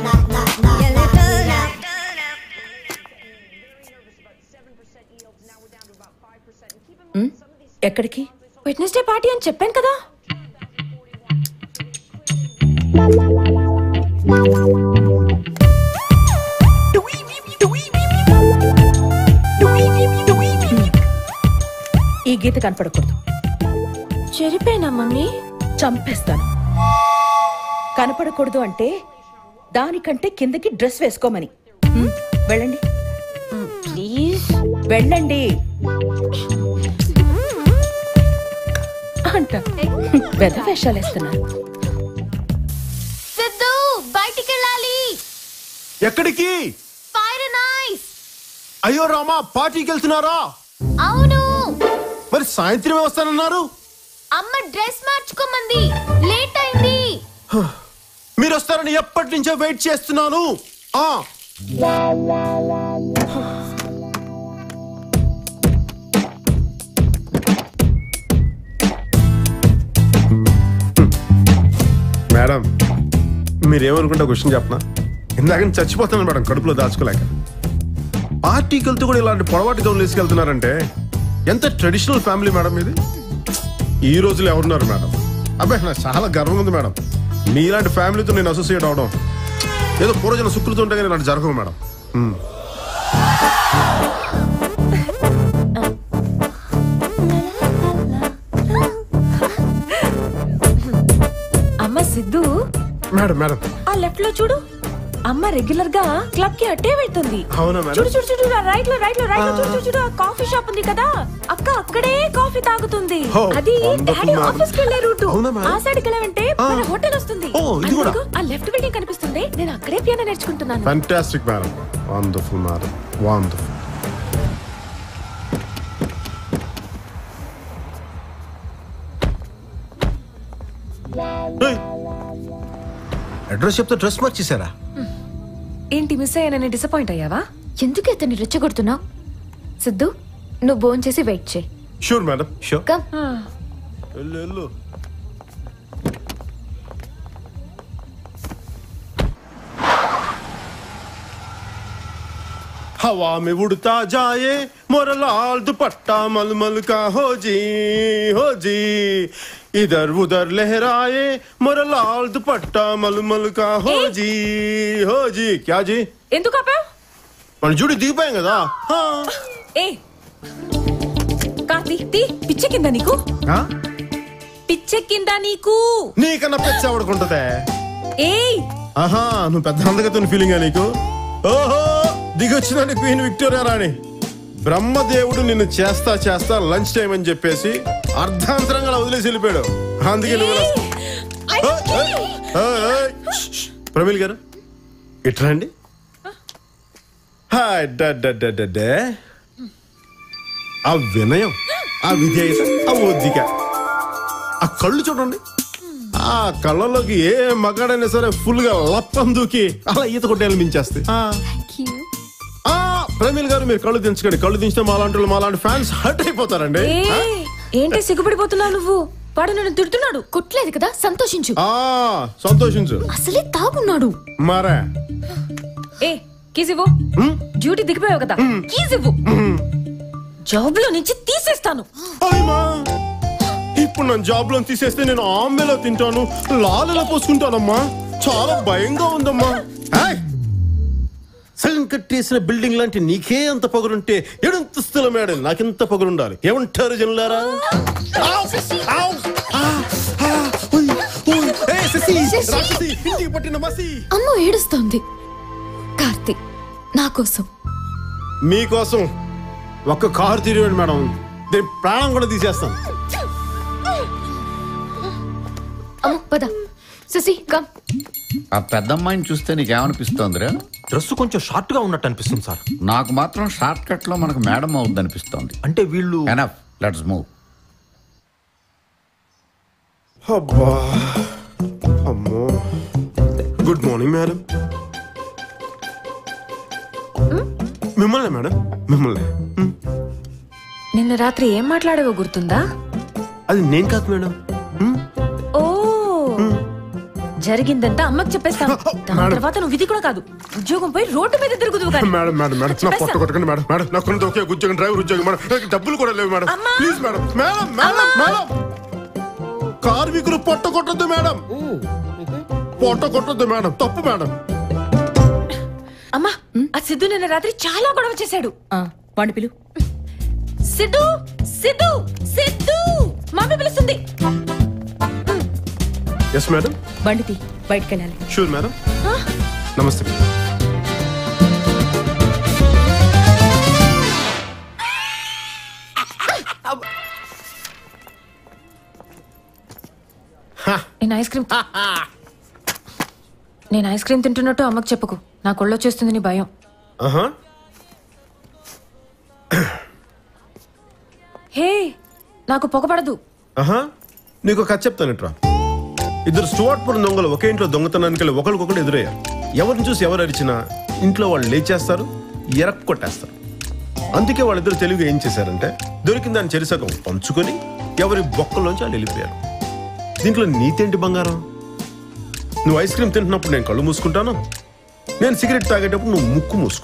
ఉమ్, ఎక్కడికి వెడ్నెస్డే పార్టీ అని చెప్పాను కదా ఈ గీత కనపడకూడదు చెరిపోయినా మమ్మీ చంపేస్తాను కనపడకూడదు అంటే దానికంటే కిందకి డ్రెస్ వేసుకోమని ఉమ్, వెళ్ళండి ప్లీజ్ వెళ్ళండి అంట పెద్ద వేషాలు వేస్తున్నారు సిద్ధు బయటికి వెళ్ళాలి ఎక్కడికి ఫైర్ నైస్ అయ్యో రామా పార్టీకి వెళ్తున్నారా అవును మరి సాయంత్రమే వస్తానన్నారు అమ్మ డ్రెస్ మార్చుకోమంది లేట్ అయింది మీరు వస్తారని ఎప్పటి నుంచో వెయిట్ చేస్తున్నాను ఆ మేడం మీరేమనుకుంటే క్వశ్చన్ చెప్పనా ఇందాక నుంచి చచ్చిపోతాను మేడం కడుపులో దాచుకోలేక పార్టీకి వెళ్తూ కూడా ఇలాంటి పొడవాటి గౌన్లు వేసుకెళ్తున్నారంటే ఎంత ట్రెడిషనల్ ఫ్యామిలీ మేడం ఇది ఈ రోజులు ఎవరున్నారు మేడం అబ్బాయి నాకు చాలా గర్వంగా ఉంది మేడం మీలాంటి ఫ్యామిలీతో నేను అసోసియేట్ అవడం ఏదో పూర్వజన సుకృతి ఉంటే కానీ ఇలాంటి జరగవు మేడం మ్మ్. అమ్మ సిద్ధు మేడం మేడం ఆ లెఫ్ట్ లో చూడు అమ్మ రెగ్యులర్ గా క్లబ్ కి అట్టే వెళ్తుంది అవునా మేడం? చూడు చూడు చూడు రైట్ లో రైట్ లో రైట్ లో చూడు చూడు చూడు ఆ కాఫీ షాప్ ఉంది కదా అక్క అక్కడే కాఫీ తాగుతుంది Oh, అది wonderful, డాడీ madam. ఆఫీస్ కి వెళ్ళే రూట్ అవునా, madam? ఆ సైడ్ కి వెళ్ళామంటే మన హోటల్ వస్తుంది Oh, ఇది కూడా? అందుకు ఆ లెఫ్ట్ బిల్డింగ్ కనిపిస్తుంది నేను అక్కడే పియానో నేర్చుకుంటున్నాను fantastic madam wonderful madam wonderful address చెప్తే డ్రెస్ మార్చేశారా ఏంటి మిస్ అయ్యానని డిసప్పాయింట్ అయ్యావా ఎందుకు ఇతన్ని రెచ్చగొడుతున్నావు సిద్ధు నువ్వు భోన్ చేసి వెయిట్ చేయి షూర్ మేడం షూర్ కమ్ వెళ్ళు వెళ్ళు हवा में उड़ता जाए मोरा लाल दुपट्टा मलमल का हो जी हो जी इधर उधर लहराए मोरा लाल दुपट्टा मलमल का हो जी हो जी क्या जी ఎందుకు ఆపావు మన జూడి దిగిపోయాం కదా హా. ఏ కార్తీ తీ పిచ్చెక్కిందా నీకు ఆ? పిచ్చెక్కిందా నీకు నీకన్నా పెచ్చ ఎవడుకుంటదే ఏయ్ ఆహా నువ్వు పెద్ద అందగతున్న ఫీలింగా నీకు ఓహో దిగొచ్చిందని క్వీన్ విక్టోరియా రాణి బ్రహ్మదేవుడు నిన్ను చేస్తా చేస్తా లంచ్ టైం అని చెప్పేసి అర్ధాంతరంగా అలా వదిలేసి వెళ్ళిపోయాడు అందుకే నువ్వు ఇలా- ఏయ్, ఏయ్, ఏయ్, ష్, ష్. ప్రమీల్ గారు ఇట్రండి హాయ్ డ- డ- డ- డ- డే. ఆ వినయం ఆ విధేయత ఆ ఒద్దిక ఆ కళ్ళు చూడండి ఆ కళ్ళలోకి ఏ మగాడైనా సరే ఫుల్ గా లప్పం దూకి అలా ఈత కొట్టేయాలి మించేస్తే ఆ, ప్రమీల్ గారు మీరు కళ్ళు దించకండి కళ్ళు దించితే మాలాంటి వాళ్ళు మాలాంటి ఫ్యాన్స్ హర్ట్ అయిపోతారండి ఏ ఆ? ఏంటి సిగ్గుపడిపోతున్నావు నువ్వు వాడు నన్ను తిడుతున్నాడు కొట్టలేదు కదా సంతోషించు ఆ సంతోషించు అసలే తాగున్నాడు మరే ఏ కీస్ ఇవ్వు డ్యూటీ దిగిపోయావు కదా కీస్ ఇవ్వు జాబ్ లో నుంచి తీసేస్తాను అయ్యమా ఇప్పుడు నన్ను జాబ్ లో తీసేస్తే నేను ఆంబేలో తింటాను లాలలో పోసుకుంటానమ్మా చాలా భయంగా ఉందమ్మా ఏయ్! సగం కట్టేసిన బిల్డింగ్ లాంటి నీకే అంత పొగరుంటే ఎడంతస్తుల మేడం నాకెంత పొగరుండాలి ఏమంటారు జనులారా ఆవ్! ఆవ్! ఆ! ఆ! ఉయ్! ఉయ్! ఏయ్, శశి! శశి! రాక్షసి! ఇంటికి పట్టిన మసి అమ్మ ఏడుస్తోంది కార్తీక్ నా కోసం మీకోసం ఒక్క కారు తిరిగాడు మేడం దీని ప్రాణం కూడా తీసేస్తాను అమ్మ పద శశి కమ్ ఆ పెద్దమ్మాయిని చూస్తే నీకేమనిపిస్తోందిరా డ్రెస్ కొంచెం షార్ట్ గా ఉన్నట్టు అనిపిస్తుంది సార్ నాకు మాత్రం షార్ట్ కట్ లో మనకు మేడం అవుద్ది అనిపిస్తోంది అంటే వీళ్ళు ఎనఫ్ లెట్స్ మూవ్ అబ్బా అమ్మో గుడ్ మార్నింగ్ మేడం మిమ్మల్ని మేడం మిమ్మల్ని నిన్న రాత్రి ఏం మాట్లాడావో గుర్తుందా అది నేను కాదు మేడం ఓ జరిగిందంతా అమ్మకి చెప్పేస్తాను దాని తర్వాత నువ్వు ఇది కూడా కాదు ఉద్యోగం పోయి రోడ్డు మీద తిరుగుదువు కానీ మేడం మేడం మేడం నా పొట్ట కొట్టకండి మేడం మేడం నాకు ఉన్నది ఒకే ఉద్యోగం డ్రైవర్ ఉద్యోగం మేడం నాకు డబ్బులు కూడా లేవు madam please madam madam madam madam కార్మికులు పొట్ట కొట్టద్దు మేడం పొట్ట కొట్టద్దు మేడం తప్పు మేడం అమ్మా ఆ సిద్ధు నిన్న రాత్రి చాలా గొడవ చేశాడు వాణ్ణి పిలు సిద్ధు సిద్ధు సిద్ధు మమ్మీ పిలుస్తుంది ఎస్ మేడం బండి తీ బయటికి వెళ్ళాలి షూర్ మేడం నమస్తే నేను ఐస్ క్రీమ్ నేను ఐస్ క్రీమ్ తింటున్నట్టు అమ్మకు చెప్పుకు నా కొళ్ళో చేస్తుంది నీ భయం ఆహా హే నాకు పొగపడదు ఆహా నీకు కథ చెప్తానట్రా ఇద్దరు స్టువార్ట్పురం దొంగలు ఒకే ఇంట్లో దొంగతనానికి వెళ్ళి ఒకరికొకరు ఎదురయ్యారు ఎవరిని చూసి ఎవరు అరిచినా ఇంట్లో వాళ్ళు లేచేస్తారు ఎరక్ కొట్టేస్తారు అందుకే వాళ్ళిద్దరు తెలివిగా ఏం చేశారంటే దొరికిన దాని చెరిసగం పంచుకొని ఎవరి బొక్కల్లోంచి వాళ్ళు వెళ్ళిపోయారు దీంట్లో నీతేంటి బంగారం నువ్వు ఐస్ క్రీమ్ తింటున్నప్పుడు నేను కళ్ళు మూసుకుంటాను నేను సిగరెట్ తాగేటప్పుడు నువ్వు ముక్కు మూసుకో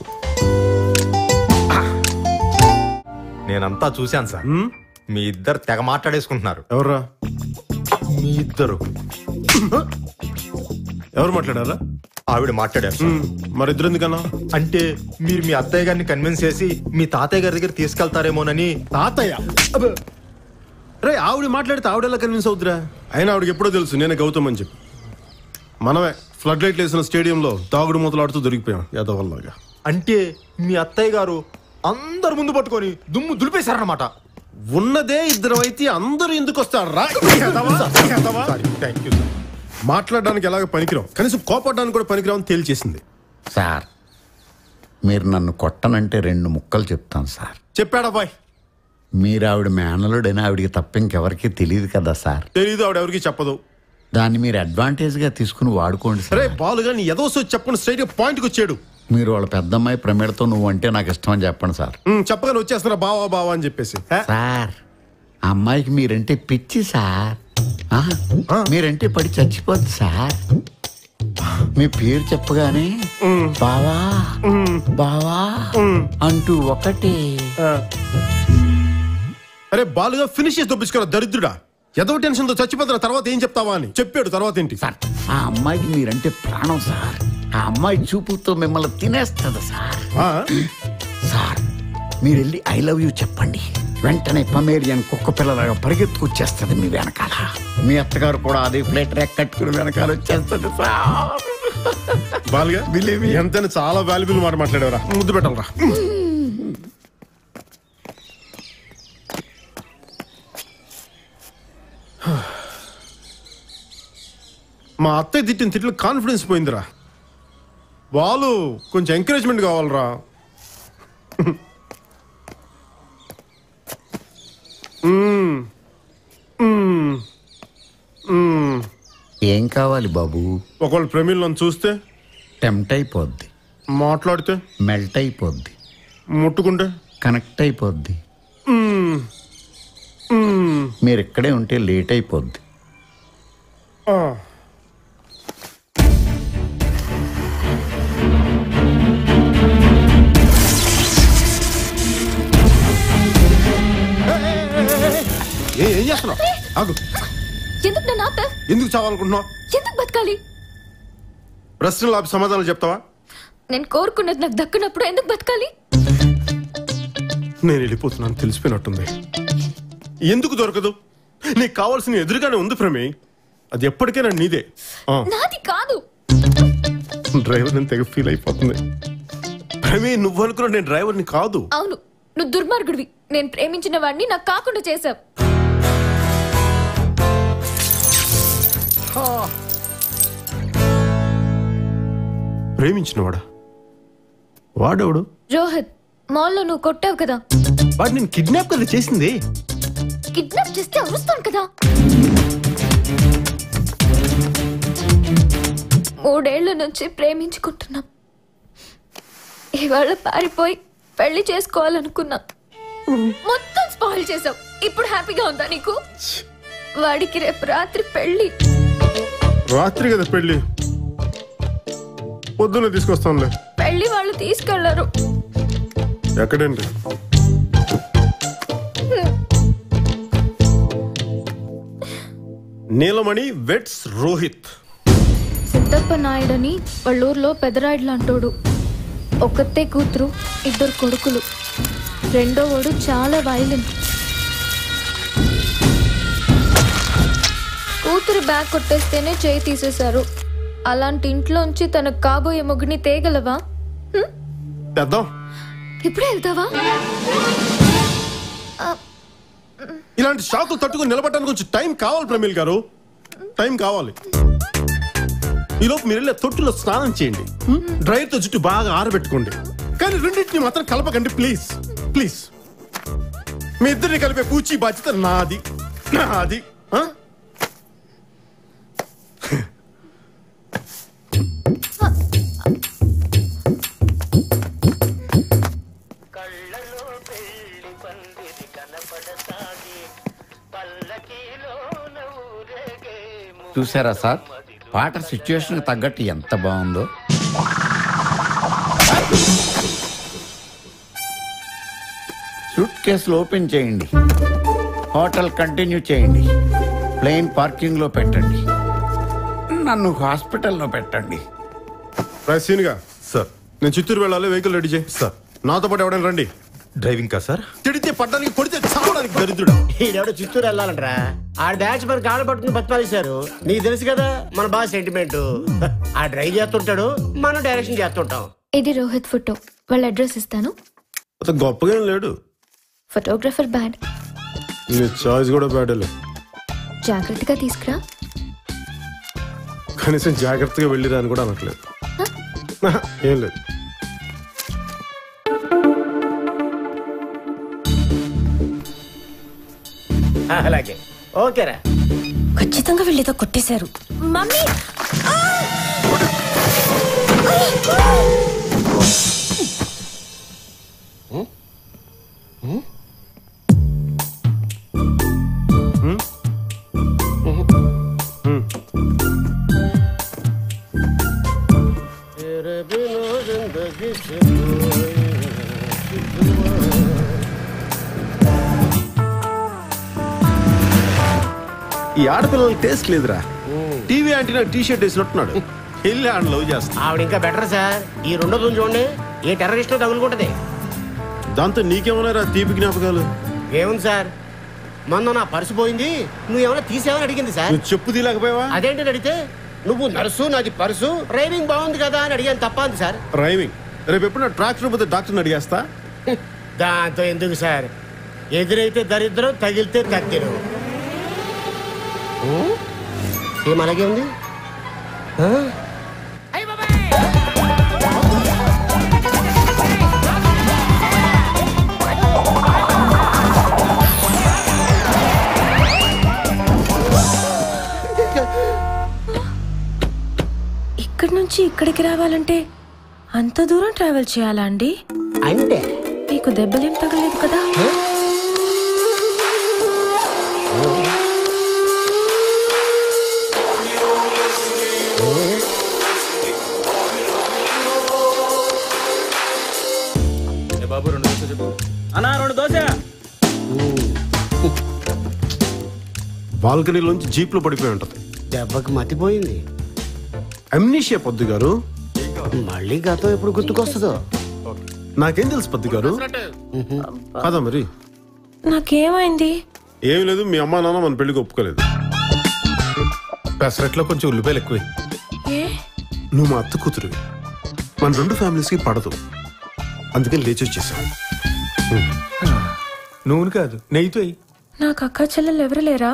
నేనంతా చూశాను సార్ మీ ఇద్దరు తెగ మాట్లాడేసుకుంటున్నారు ఎవర్రా మీ ఇద్దరు ఎవరు మాట్లాడారా ఆవిడ మాట్లాడారు సార్. మరి ఇద్దరు ఎందుకన్నా అంటే మీరు మీ అత్తయ్య గారిని కన్విన్స్ చేసి మీ తాతయ్య గారి దగ్గర తీసుకెళ్తారేమోనని తాతయ్య రే ఆవిడ మాట్లాడితే ఆవిడ ఎలా కన్విన్స్ అవుతురా అయినా ఆవిడకి ఎప్పుడో తెలుసు నేనే గౌతమ్ అని చెప్పి మనమే ఫ్లడ్ లైట్లు వేసిన స్టేడియంలో తాగుడు మూతలాడుతూ దొరికిపోయాం యాదవల్లాగా అంటే మీ అత్తయ్య గారు అందరు ముందు పట్టుకొని దుమ్ము దులిపేశారన్నమాట ఉన్నదే ఇద్దరు అయితే అందరూ ఎందుకు వస్తారు రా థ్యాంక్ యూ మాట్లాడడానికి ఎలాగ పనికిరాం కనీసం కోపడడానికి కూడా పనికిరాం అని తేల్చేసింది సార్ మీరు నన్ను కొట్టనంటే రెండు ముక్కలు చెప్తాను సార్ చెప్పాడా బాయ్ మీరు ఆవిడ మేనలుడని ఆవిడికి తప్ప ఇంకెవరికి తెలియదు కదా సార్ తెలీదు ఆవిడ ఎవరికి చెప్పదు దాన్ని మీరు అడ్వాంటేజ్గా తీసుకుని వాడుకోండి సార్ సరే బాలుగా నీ ఏదో సో చెప్పండి స్ట్రైట్ గా పాయింట్కి వచ్చాడు మీరు వాళ్ళ పెద్దమ్మాయి ప్రమేడతో నువ్వు అంటే నాకు ఇష్టం అని చెప్పండి సార్ ఉమ్, చెప్పగానే వచ్చేస్తున్నా బావా బావా అని చెప్పేసి హే? సార్ ఆ అమ్మాయికి మీరంటే పిచ్చి సార్ ఆ, మీరంటే పడి చచ్చిపోద్ది సార్ మీ పేరు చెప్పగానే బావా బావా అంటూ ఒకటే అరే బాలుగా ఫినిష్ చేసి దొప్పించుకోరా దరిద్రుడా ఏదో టెన్షన్ తో చచ్చిపోతున్న తర్వాత ఏం చెప్తావా అని చెప్పాడు తర్వాత ఏంటి ఆ అమ్మాయికి మీరంటే ప్రాణం సార్ ఆ అమ్మాయి చూపుతో మిమ్మల్ని తినేస్తుంది సార్ సార్ మీరు వెళ్ళి ఐ లవ్ యూ చెప్పండి వెంటనే పమేరియన్ కుక్క పిల్లలాగా పరిగెత్తుకొచ్చేస్తుంది మీ వెనకాల మీ అత్తగారు కూడా అదే ప్లేట్ ర్యాక్ కట్టుకుని వెనకాల వచ్చేస్తుంది సార్ బాలుగా ఎంతైనా చాలా వాల్యుబుల్ మాట మాట్లాడేవరా ముద్దు పెట్టాలరా మా అత్తయ్య తిట్టిన తిట్లు కాన్ఫిడెన్స్ పోయిందిరా వాళ్ళు కొంచెం ఎంకరేజ్మెంట్ కావాలరా మ్మ్. మ్మ్. మ్మ్. ఏం కావాలి బాబు ఒకవేళ ప్రేమిలు నన్ను చూస్తే టెంప్ట్ అయిపోద్ది మాట్లాడితే మెల్ట్ అయిపోద్ది ముట్టుకుంటే కనెక్ట్ అయిపోద్ది మ్మ్. మ్మ్. మీరు ఇక్కడే ఉంటే లేట్ అయిపోద్ది ఆ. ఏ ఏం చేస్తున్నావు ఆగు ఎందుకు నన్ను ఆపా ఎందుకు చావాలనుకుంటున్నావు ఎందుకు బతకాలి ప్రశ్నలు ఆపి సమాధానాలు చెప్తావా నేను కోరుకున్నది నాకు దక్కునప్పుడు ఎందుకు బతకాలి నేను వెళ్ళిపోతున్నాను తెలిసిపోయినట్టుంది ఎందుకు దొరకదు నీకు కావాల్సిన ఎదురుగానే ఉంది ప్రమే అది ఎప్పటికైనా నీదే ఆ, నాది కాదు డ్రైవర్ నేను తెగ ఫీల్ అయిపోతుంది ప్రమే నువ్వు అనుకున్న నేను డ్రైవర్ని కాదు అవును నువ్వు దుర్మార్గుడివి నేను ప్రేమించిన వాడిని నాకు కాకుండా చేశావు ప్రేమించినవాడా వాడెవడు రోహిత్ మాల్లో నువ్వు కొట్టావు కదా వాడు నేను కిడ్నాప్ కదా చేసింది కిడ్నాప్ చేస్తే అరుస్తాను కదా మూడేళ్ల నుంచి ప్రేమించుకుంటున్నాం ఇవాళ పారిపోయి పెళ్లి చేసుకోవాలనుకున్నా మొత్తం స్పాయిల్ చేసావు ఇప్పుడు హ్యాపీగా ఉందా నీకు వాడికి రేపు రాత్రి పెళ్లి రాత్రి కదా పెళ్ళి పొద్దున్న తీసుకొస్తానులే పెళ్లి వాళ్ళు తీసుకెళ్లరు ఎక్కడండి నీలమణి వెట్స్ రోహిత్ సిద్ధప్ప నాయుడని వాళ్ళ ఊర్లో పెదరాయుడు అంటోడు ఒక్కతే కూతురు ఇద్దరు కొడుకులు రెండో వాడు చాలా వైలెంట్ కూతురు బ్యాగ్ కొట్టేస్తేనే చేయి తీసేశారు అలాంటి ఇంట్లోంచి తనకు కాబోయే మొగ్గుని తేగలవా తెద్దాం ఇప్పుడే వెళ్తావా ఇలాంటి షాకులు తట్టుకుని నిలబడడానికి కొంచెం టైం కావాలి ప్రమీల్ గారు టైం కావాలి ఈలోపు మీరు వెళ్ళే తొట్టులో స్నానం చేయండి డ్రైర్ తో జుట్టు బాగా ఆరబెట్టుకోండి కానీ రెండింటిని మాత్రం కలపకండి ప్లీజ్ ప్లీజ్ మీ ఇద్దరిని కలిపే పూచి బాధ్యత నాది నాది ఆ? చూసారా సార్ పాట సిచ్యువేషన్ తగ్గట్టు ఎంత బాగుందో సూట్ కేసులు ఓపెన్ చేయండి హోటల్ కంటిన్యూ చేయండి ప్లేన్ పార్కింగ్ లో పెట్టండి నన్ను హాస్పిటల్లో పెట్టండి సీన్గా సార్ నేను చిత్తూరు వెళ్ళాలి వెహికల్ రెడీ చేయి సార్ నాతో పాటు ఎవడైనా రండి డ్రైవింగ్ కా సార్ తిడితే పడ్డానికి కొడితే చావడానికి దరిద్రుడు ఈడెవడో చిత్తూరు వెళ్ళాలంటరా ఆ డాచ్ మరి కాళ్ళు పట్టుకుని బతిపాలేశారు నీకు తెలుసు కదా మన బాగా సెంటిమెంట్ ఆ డ్రైవ్ చేస్తుంటాడు మనం డైరెక్షన్ చేస్తుంటాం ఇది రోహిత్ ఫోటో వాళ్ళ అడ్రస్ ఇస్తాను అంత గొప్పగా ఏం లేడు ఫోటోగ్రఫర్ బ్యాడ్ నీ చాయిస్ కూడా బ్యాడలే జాగ్రత్తగా తీసుకురా కనీసం జాగ్రత్తగా వెళ్ళిరా అని కూడా అనట్లేదు ఆహా, ఏం లేదు అలాగే ఓకేరా ఖచ్చితంగా వీళ్ళేదో కొట్టేశారు మమ్మీ ఈ ఆడపిల్లలకి టేస్ట్ లేదురా టీవీ యాంటీనా టీ షర్ట్ వేసినట్టున్నాడు వెళ్ళి ఆడ లవ్ చేస్తా ఆవిడ ఇంకా బెటర్ సార్ ఈ రెండో రోజు చూడండి ఏ టెర్రరిస్ట్ తగులుకుంటది దాంతో నీకేమన్నారా తీపి జ్ఞాపకాలు ఏముంది సార్ మొన్న నా పర్సు పోయింది నువ్వు ఏమైనా తీసేవని అడిగింది సార్ నువ్వు చెప్పు తీలేకపోయావా అదేంటి అడిగితే నువ్వు నర్సు నాది పర్సు డ్రైవింగ్ బాగుంది కదా అని అడిగాను తప్ప అంది సార్ డ్రైవింగ్ రేపు ఎప్పుడు ట్రాక్టర్ పోతే డాక్టర్ని అడిగేస్తా దాంతో ఎందుకు సార్ ఎదురైతే దరిద్రం తగిలితే తగ్గిరు ఏం అలాగే ఉంది ఆ? ఇక్కడి నుంచి ఇక్కడికి రావాలంటే అంత దూరం ట్రావెల్ చేయాలా అండి అంటే మీకు దెబ్బలేం తగలేదు కదా బాబు రెండు దోశ చెప్పు అన్నా రెండు దోశ బాల్కనీలోంచి జీప్లో పడిపోయి ఉంటది దెబ్బకు మతిపోయింది అమ్నీషియా పొద్దు గారు మళ్ళీ గతం ఎప్పుడు గుర్తుకొస్తుందో నాకేం తెలుసు పొద్దు గారు కాదా మరి నాకేమైంది ఏం లేదు మీ అమ్మా నాన్న మన పెళ్లికి ఒప్పుకోలేదు పెసరట్లో కొంచెం ఉల్లిపాయలు ఎక్కువ ఏ నువ్వు మా అత్త కూతురువి మన రెండు ఫ్యామిలీస్కి పడదు అందుకని లేచి వచ్చేసాం నూనె కాదు నెయ్యితో అయ్యి నాకు అక్క చెల్లెలు ఎవరు లేరా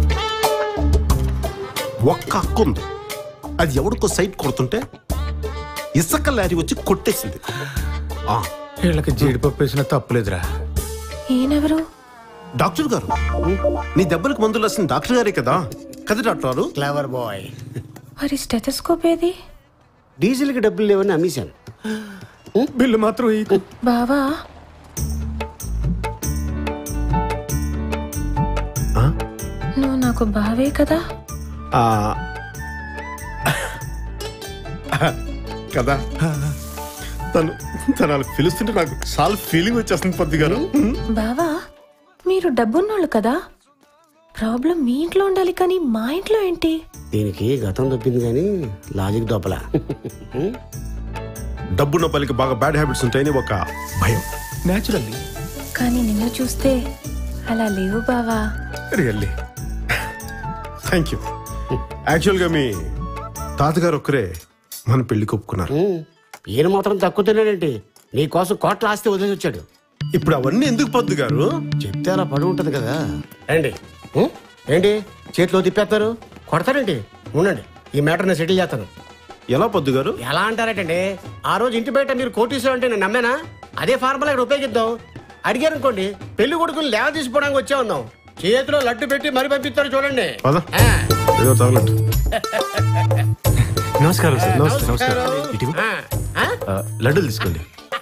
ఒక్క అక్క ఉంది అది ఎవడికో సైట్ కొడుతుంటే ఇసుక లారీ వచ్చి కొట్టేసింది ఆ, వీళ్ళకి జీడిపప్పు వేసిన తప్పులేదురా ఈయనెవరు డాక్టర్ గారు నీ దెబ్బలకు మందులు రాసిన డాక్టర్ గారే కదా కదా డాక్టర్ గారు క్లవర్ బాయ్ మరి స్టెథోస్కోప్ ఏది డీజిల్కి డబ్బులు లేవని అమ్మేశాను బిల్లు మాత్రం ఈ బావా నువ్వు నాకు బావే కదా ఆ, కదా తను తను అలా పిలుస్తుంటే నాకు చాలా ఫీలింగ్ వచ్చేస్తుంది పొద్దు గారు బావా మీరు డబ్బున్నోళ్ళు కదా ప్రాబ్లం మీ ఇంట్లో ఉండాలి కానీ మా ఇంట్లో ఏంటి దీనికి గతం తప్పింది కానీ లాజిక్ దోపల డబ్బున్న పలికి బాగా బ్యాడ్ హ్యాబిట్స్ ఉంటాయని ఒక భయం న్యాచురల్లీ కానీ నిన్ను చూస్తే అలా లేవు బావా రియల్లీ థ్యాంక్ యూ యాక్చువల్గా మీ తాతగారు ఒక్కరే మన పెళ్లికి ఒప్పుకున్నారు ఈయన మాత్రం తక్కువ తిన్నాడేంటి నీకోసం కోట్ల ఆస్తి వదిలేసి వచ్చాడు ఇప్పుడు అవన్నీ ఎందుకు పొద్దు గారు చెప్తే అలా పడి ఉంటది కదా ఏంటి ఉం? ఏంటి చేతిలో తిప్పేస్తారు కొడతారేంటి ఉండండి ఈ మ్యాటర్ నేను సెటిల్ చేస్తాను ఎలా పొద్దు గారు ఎలా అంటారటండి ఆ రోజు ఇంటి బయట మీరు కోటీశ్వరం అంటే నేను నమ్మేనా అదే ఫార్ములా ఇక్కడ ఉపయోగిద్దాం అడిగారు అనుకోండి పెళ్లి కొడుకుని లేవ తీసుకోవడానికి వచ్చే ఉన్నాం చేతిలో లడ్డు పెట్టి మరి పంపిస్తారు చూడండి పద ఏదో తగలట్టు నమస్కారం సార్ నమస్తే నమస్కారం ఇటు ఆ, ఆ? ఆ, లడ్డూలు తీసుకోండి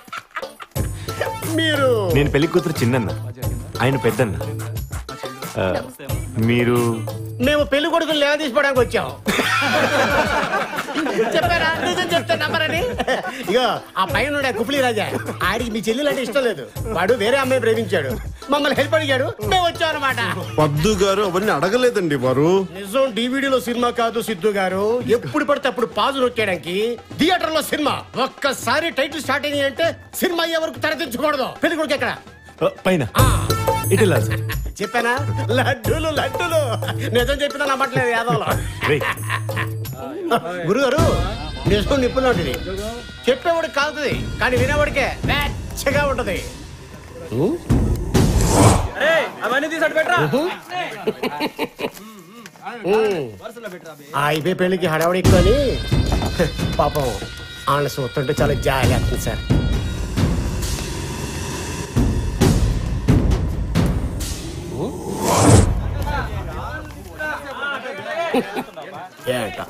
మీరు నేను పెళ్లి కూతురు చిన్నన్న ఆయన పెద్దన్న ఆ, మీరు మేము పెళ్లి కొడుకుని లేవ తీసుకోవడానికి వచ్చాం చెప్పారా నిజం చెప్తే నమ్మరని ఇగో ఆ పైన ఉండే కుప్లీ రాజా ఆడికి మీ చెల్లెలు అంటే ఇష్టం లేదు వాడు వేరే అమ్మాయి ప్రేమించాడు మమ్మల్ని హెల్ప్ అడిగాడు మేము వచ్చాం అనమాట పద్దు గారు అవన్నీ అడగలేదండి వారు నిజం డివిడిలో సినిమా కాదు సిద్ధు గారు ఎప్పుడు పడితే అప్పుడు పాజు నొక్కేయడానికి థియేటర్ లో సినిమా ఒక్కసారి టైటిల్ స్టార్ట్ అయ్యి అంటే సినిమా అయ్యే వరకు తెరదించకూడదు పెళ్లి కొడుకు ఎక్కడ ఆ, పైన ఇటు వెళ్ళాలి సార్ చెప్పానా లడ్డూలు లడ్డూలు నిజం చెప్పినా నమ్మట్లేదు యాదవ్లో రేయ్, గురుగారు నిజం నిప్పులు ఉంటుంది చెప్పేవాడికి కాలుతుంది కానీ వినేవాడికే వెచ్చగా ఉంటది అవన్నీ తీసాడు పెట్టరా ఆ ఇవే పెళ్లికి హడావడి ఎక్కువ అని పాపం ఆయన చూస్తుంటే చాలా జాలి అవుతుంది సార్ ఏంట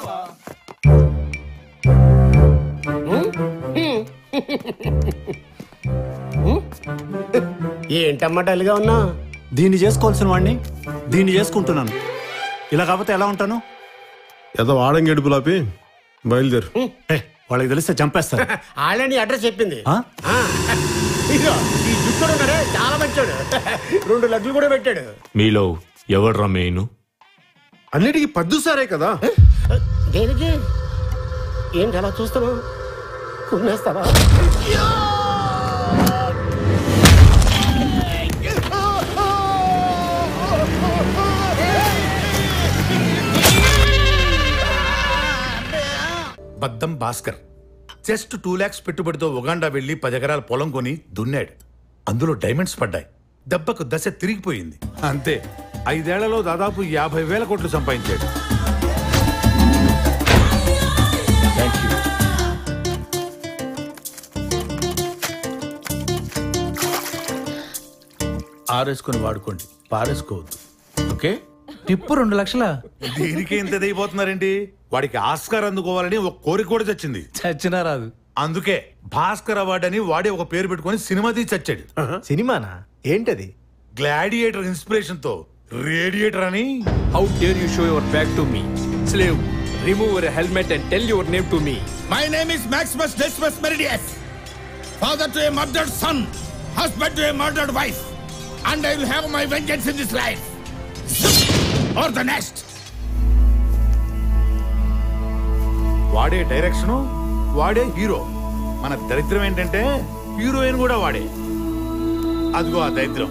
ఏంటమ్మా డల్గా ఉన్నా దీన్ని చేసుకోవాల్సిన వాడిని దీన్ని చేసుకుంటున్నాను ఇలా కాకపోతే ఎలా ఉంటాను ఏదో ఆడంగేడుపు లాపి బయలుదేరు ఏ, వాళ్ళకి తెలిస్తే చంపేస్తారు ఆళ్ళని అడ్రస్ చెప్పింది ఆ? ఆ. ఇదిగో ఈ జుట్టుడు ఉన్నాడే చాలా మంచోడు రెండు లడ్లు కూడా పెట్టాడు మీలో ఎవడ్రా మెయిన్ అన్నిటికీ పద్దు సారే కదా దేనికి ఏంటి అలా చూస్తున్నావు కుమ్మేస్తావా బద్దం భాస్కర్ జస్ట్ టూ ల్యాక్స్ పెట్టుబడితో ఉగాండా వెళ్లి పది ఎకరాల పొలం కొని దున్నాడు అందులో డైమండ్స్ పడ్డాయి దెబ్బకు దశ తిరిగిపోయింది అంతే ఐదేళ్లలో దాదాపు యాభై వేల కోట్లు సంపాదించాడు థ్యాంక్ యూ ఆరేసుకొని వాడుకోండి పారేసుకోవద్దు ఓకే టిప్పు రెండు లక్షల దీనికి ఎంత అయిపోతున్నారేంటి వాడికి ఆస్కార్ అందుకోవాలని ఒక కోరిక కూడా చచ్చింది చచ్చినా రాదు అందుకే భాస్కర్ అవార్డు అని వాడే ఒక పేరు పెట్టుకొని సినిమా తీసి చచ్చాడు సినిమానా ఏంటది గ్లాడియేటర్ ఇన్స్పిరేషన్ తో రేడియేటర్ అని How dare you show your back to me? Slave, remove your helmet and tell your name to me. My name is Maximus Decimus Meridius, father to a murdered son, husband to a murdered wife, and I will have my vengeance in this life or the next. వాడే direction వాడే hero మన దరిద్రం ఏంటంటే heroine కూడా వాడే అదిగో ఆ దరిద్రం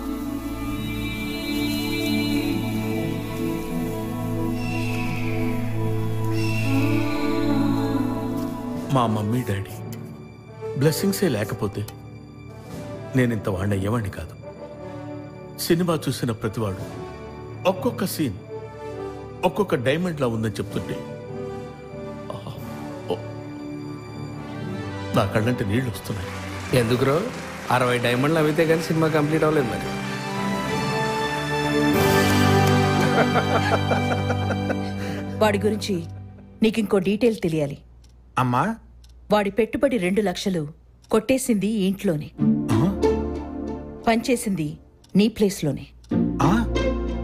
మా మమ్మీ డాడీ బ్లెస్సింగ్సే లేకపోతే నేను ఇంత వాడిని అయ్యేవాడిని కాదు సినిమా చూసిన ప్రతివాడు ఒక్కొక్క సీన్ ఒక్కొక్క డైమండ్ లా ఉందని చెప్తుంటే ఆహా, ఓ, నా కళ్ళంటే నీళ్ళు వస్తున్నాయి ఎందుకురో అరవై డైమండ్లు అవితే కానీ సినిమా కంప్లీట్ అవ్వలేదు మరి వాడి గురించి నీకింకో డీటెయిల్ తెలియాలి అమ్మా వాడి పెట్టుబడి రెండు లక్షలు కొట్టేసింది ఈ ఇంట్లోనే పనిచేసింది నీ ప్లేస్లోనే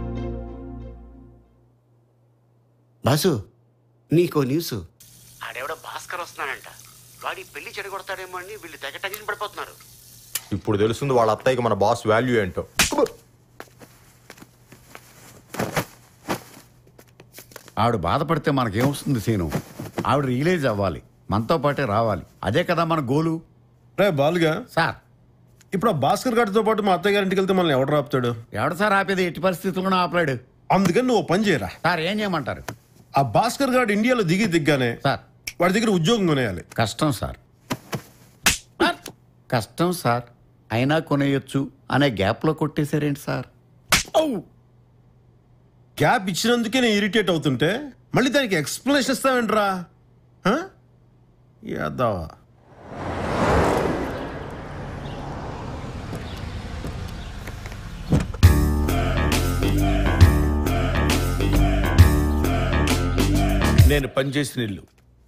బాసు నీకో న్యూస్ ఆడెవడో భాస్కర్ వస్తున్నాడంట వాడి పెళ్లి చెడగొడతాడేమో అని వీళ్ళు తెగ టెన్షన్ పడిపోతున్నారు ఇప్పుడు తెలుస్తుంది వాళ్ళ అత్తయ్యకి మన బాస్ వాల్యూ ఏంటో ఆవిడ బాధపడితే మనకేమొస్తుంది సీను ఆవిడ రియలైజ్ అవ్వాలి మనతో పాటే రావాలి అదే కదా మన గోలు రే బాలుగా సార్ ఇప్పుడు ఆ భాస్కర్ గారితో పాటు మా అత్తయ్య గారింటికి వెళ్తే మనల్ని ఎవడు రాపుతాడు ఎవడ సార్ ఆపేది ఎట్టి పరిస్థితుల్లో ఆపలేడు అందుకని నువ్వు ఓ పని చేయరా సార్ ఏం చేయమంటారు ఆ భాస్కర్ గారు ఇండియాలో దిగి దిగ్గానే సార్ వాడి దగ్గర ఉద్యోగం కొనేయాలి కష్టం సార్ కష్టం సార్ అయినా కొనేయొచ్చు అనే గ్యాప్లో కొట్టేశారేంటి సార్ గ్యాప్ ఇచ్చినందుకే నేను ఇరిటేట్ అవుతుంటే మళ్ళీ దానికి ఎక్స్ప్లెనేషన్ ఇస్తావేంట్రా హ? యాదవా నేను పనిచేసిన ఇల్లు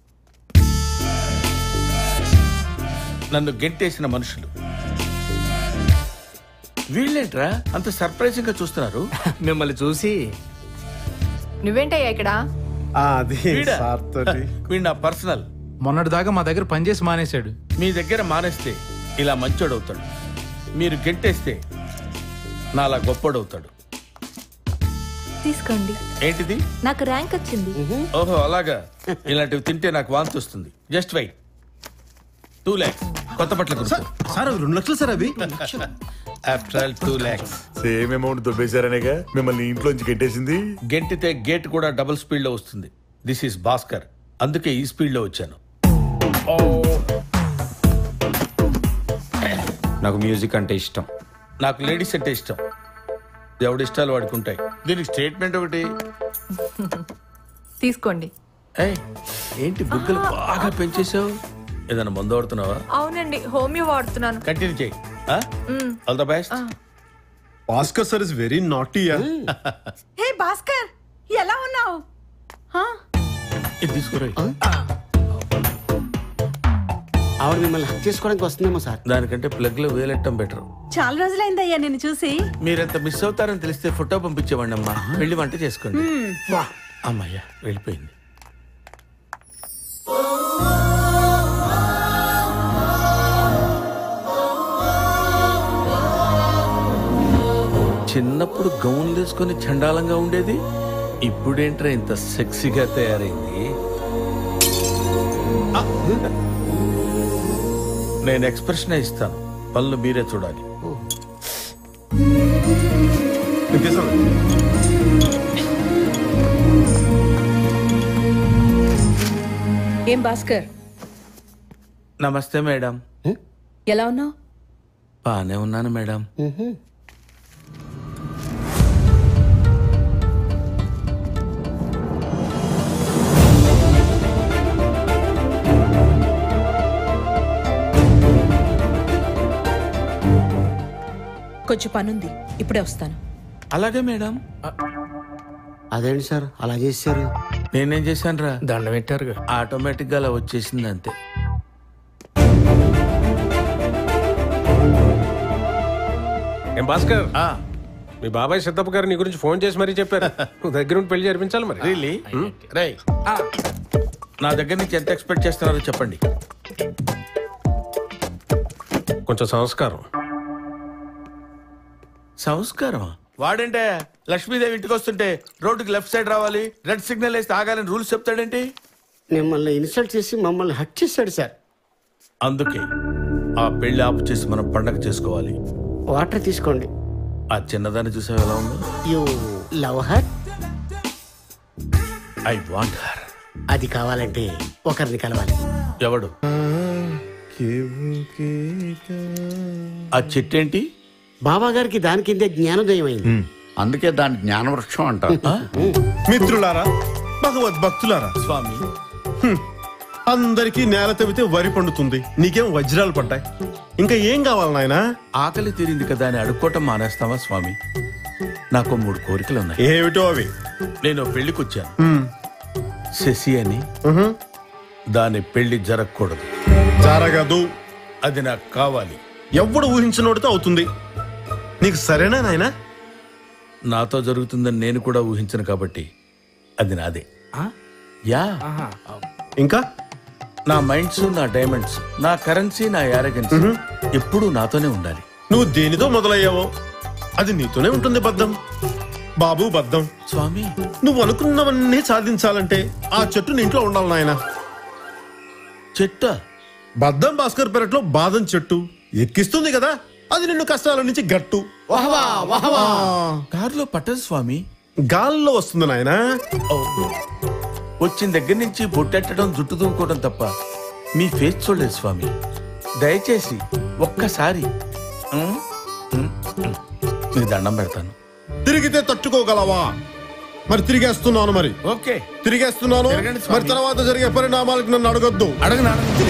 నన్ను గెంటేసిన మనుషులు వీళ్ళేంట్రా అంత సర్ప్రైజింగ్ గా చూస్తున్నారు మిమ్మల్ని చూసి నువ్వేంటయ్యా ఇక్కడ అది వీడా? సార్ తోటి వీడు నా పర్సనల్ మొన్నటిదాకా మా దగ్గర పనిచేసి మానేశాడు మీ దగ్గర మానేస్తే ఇలా మంచోడవుతాడు మీరు గెంటేస్తే నాలా గొప్పోడవుతాడు తీసుకోండి ఏంటిది నాకు ర్యాంక్ వచ్చింది ఓహో అలాగా ఇలాంటివి తింటే నాకు వాంతి వస్తుంది జస్ట్ వెయిట్ టూ ల్యాక్స్ కొత్త బట్టలు కొనుక్కో. సార్ అవి రెండు లక్షలు సార్ అవి after all two lakhs same amount దొబ్బేశారనేగా మిమ్మల్ని ఇంట్లోంచి గెంటేసింది గెంటితే గేట్ కూడా డబుల్ స్పీడ్ లో వస్తుంది దిస్ ఈస్ భాస్కర్ అందుకే ఈ స్పీడ్ లో వచ్చాను నాకు మ్యూజిక్ అంటే ఇష్టం నాకు లేడీస్ అంటే ఇష్టం ఎవడి ఇష్టాలు వాడుకుంటాయి దీనికి స్టేట్మెంట్ ఒకటి తీసుకోండి ఏయ్, ఏంటి బుగ్గలు బాగా పెంచేసావు ఏదైనా మందు వాడుతున్నావా అవునండి హోమియో వాడుతున్నాను కంటిన్యూ చేయి మ్మ్. All the best Bhaskar sir is very naughty hey Bhaskar ఎలా ఉన్నావు ఇది తీసుకురా ఆవిడ మిమ్మల్ని హక్ చేసుకోవడానికి వస్తుందేమో సార్ దానికంటే ప్లగ్ లో వేలెట్టం బెటర్ చాలా రోజులైందయ్యా నిన్ను చూసి మీరెంత మిస్ అవుతారని తెలిస్తే ఫోటో పంపించేవాడి అమ్మా వెళ్ళి వంట చేసుకోండి మ్మ్. అమ్మయ్యా వెళ్ళిపోయింది చిన్నప్పుడు గౌన్లు వేసుకొని చండాలంగా ఉండేది ఇప్పుడేంట్రా ఇంత సెక్సీగా తయారైంది ఆ! నేను ఎక్స్ప్రెషన్ ఇస్తాను పనులు మీరే చూడాలి ఏం భాస్కర్ నమస్తే మేడం ఎలా ఉన్నావు బానే ఉన్నాను మేడం కొంచెం పనుంది ఇప్పుడే వస్తాను అలాగే మేడం అదేంటి సార్ అలా చేశారు నేనేం చేశాను రా దండం పెట్టారుగా ఆటోమేటిక్ గా అలా వచ్చేసింది అంతే ఏం భాస్కర్ మీ బాబాయ్ సిద్ధప్ప గారు నీ గురించి ఫోన్ చేసి మరీ చెప్పారు నువ్వు దగ్గర ఉండి పెళ్లి జరిపించాలి మరి రియలీ రై నా దగ్గర నుంచి ఎంత ఎక్స్పెక్ట్ చేస్తున్నారో చెప్పండి కొంచెం సంస్కారం సంస్కారం వాడంటే లక్ష్మీదేవి ఇంటికి వస్తుంటే రోడ్డుకి లెఫ్ట్ సైడ్ రావాలి రెడ్ సిగ్నల్ వేస్తే ఆగాలని రూల్స్ చెప్తాడేంటి మిమ్మల్ని ఇన్సల్ట్ చేసి మమ్మల్ని హక్ చేశాడు సార్ అందుకే ఆ పెళ్లి ఆపు చేసి మనం పండగ చేసుకోవాలి వాటర్ తీసుకోండి ఆ చిన్నదాన్ని చూసావు ఎలా ఉంది you love her I want her అది కావాలంటే ఒకరిని కలవాలి ఎవడు ఆ చెట్టేంటి బాబా గారికి దాని కిందే జ్ఞానోదయం అయింది అందుకే దాని జ్ఞానవృక్షం అంటారు మిత్రులారా భగవద్ భక్తులారా స్వామి అందరికీ నేల తవ్వితే వరి పండుతుంది నీకేం వజ్రాలు పడ్డాయి ఇంకా ఏం కావాలి నాయనా ఆకలి తీరింది కదా అని అడుక్కోవటం మానేస్తావా స్వామి నాకు మూడు కోరికలు ఉన్నాయి ఏమిటో అవి నేను పెళ్లికి వచ్చాను శశి అని దాని పెళ్లి జరగకూడదు జరగదు అది నాకు కావాలి ఎవడు ఊహించినోడితో అవుతుంది నీకు సరేనా నాయనా నాతో జరుగుతుందని నేను కూడా ఊహించను కాబట్టి అది నాదే యా ఇంకా నా మైండ్స్ నా డైమండ్స్ నా కరెన్సీ నా యారగెన్స్ ఎప్పుడూ నాతోనే ఉండాలి నువ్వు దేనితో మొదలయ్యావో అది నీతోనే ఉంటుంది బద్దం బాబు బద్దం స్వామి నువ్వు అనుకున్నవన్నీ సాధించాలంటే ఆ చెట్టు నీ ఇంట్లో ఉండాలి నాయన చెట్ట బద్దం భాస్కర్ పెరట్లో బాదం చెట్టు ఎక్కిస్తుంది కదా అది నిన్ను కష్టాల నుంచి గట్టు కారులో పట్టదు స్వామి గాల్లో వస్తుంది నాయన వచ్చిన దగ్గర నుంచి బొట్టెట్టడం జుట్టు దువ్వుకోవడం తప్ప మీ ఫేస్ చూడలేదు స్వామి దయచేసి ఒక్కసారి ఉమ్, ఉమ్, ఉమ్. మీకు దండం పెడతాను తిరిగితే తట్టుకోగలవా మరి తిరిగేస్తున్నాను మరి ఓకే తిరిగేస్తున్నాను తిరగండి స్వామి. మరి తర్వాత జరిగే పరిణామాలకు నన్ను అడగొద్దు అడగనా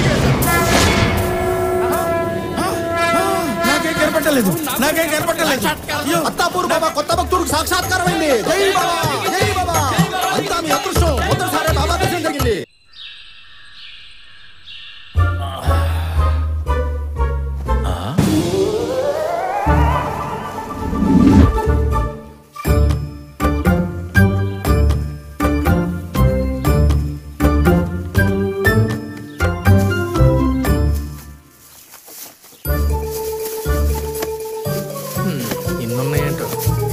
నాకేం కనపట్టలేదు నాకేం కనపట్టలేదు అత్తాపూర్ బాబా కొత్త భక్తుడికి సాక్షాత్కారమైంది జై బాబా జై బాబా అంతా మీ అదృష్టం మొదటిసారి బాబా దర్శనం జరిగింది ఇన్నున్నాయంటో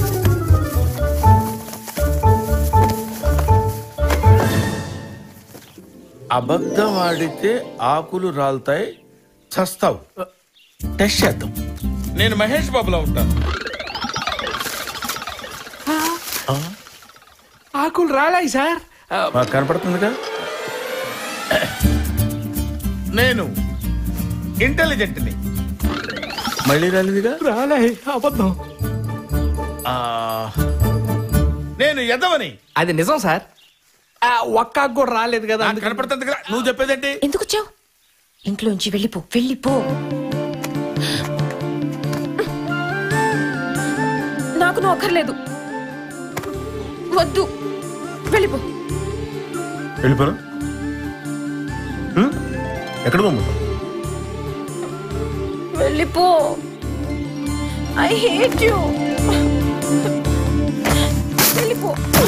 అబద్ధం ఆడితే ఆకులు రాలుతాయి చస్తావు టెస్ట్ చేద్దాం నేను మహేష్ బాబులా ఉంటాను ఆకులు రాలాయి సార్ మాకు కనపడుతుందిగా నేను ఇంటెలిజెంట్ని మళ్ళీ రాలేదుగా రాలే అబద్ధం ఆ, నేను ఎదవని అది నిజం సార్ ఆ, ఒక్క ఆకు కూడా రాలేదు కదా నాకు కనపడుతుంది కదా నువ్వు చెప్పేదేంటి ఎందుకు వచ్చావు ఇంట్లోంచి వెళ్ళిపో వెళ్ళిపో నాకు నువ్వు అక్కర్లేదు వద్దు వెళ్ళిపో వెళ్ళిపోనా హ్మ్? ఎక్కడ పోమ్మ వెళ్ళిపో ఐ హేట్ యు వెళ్ళిపో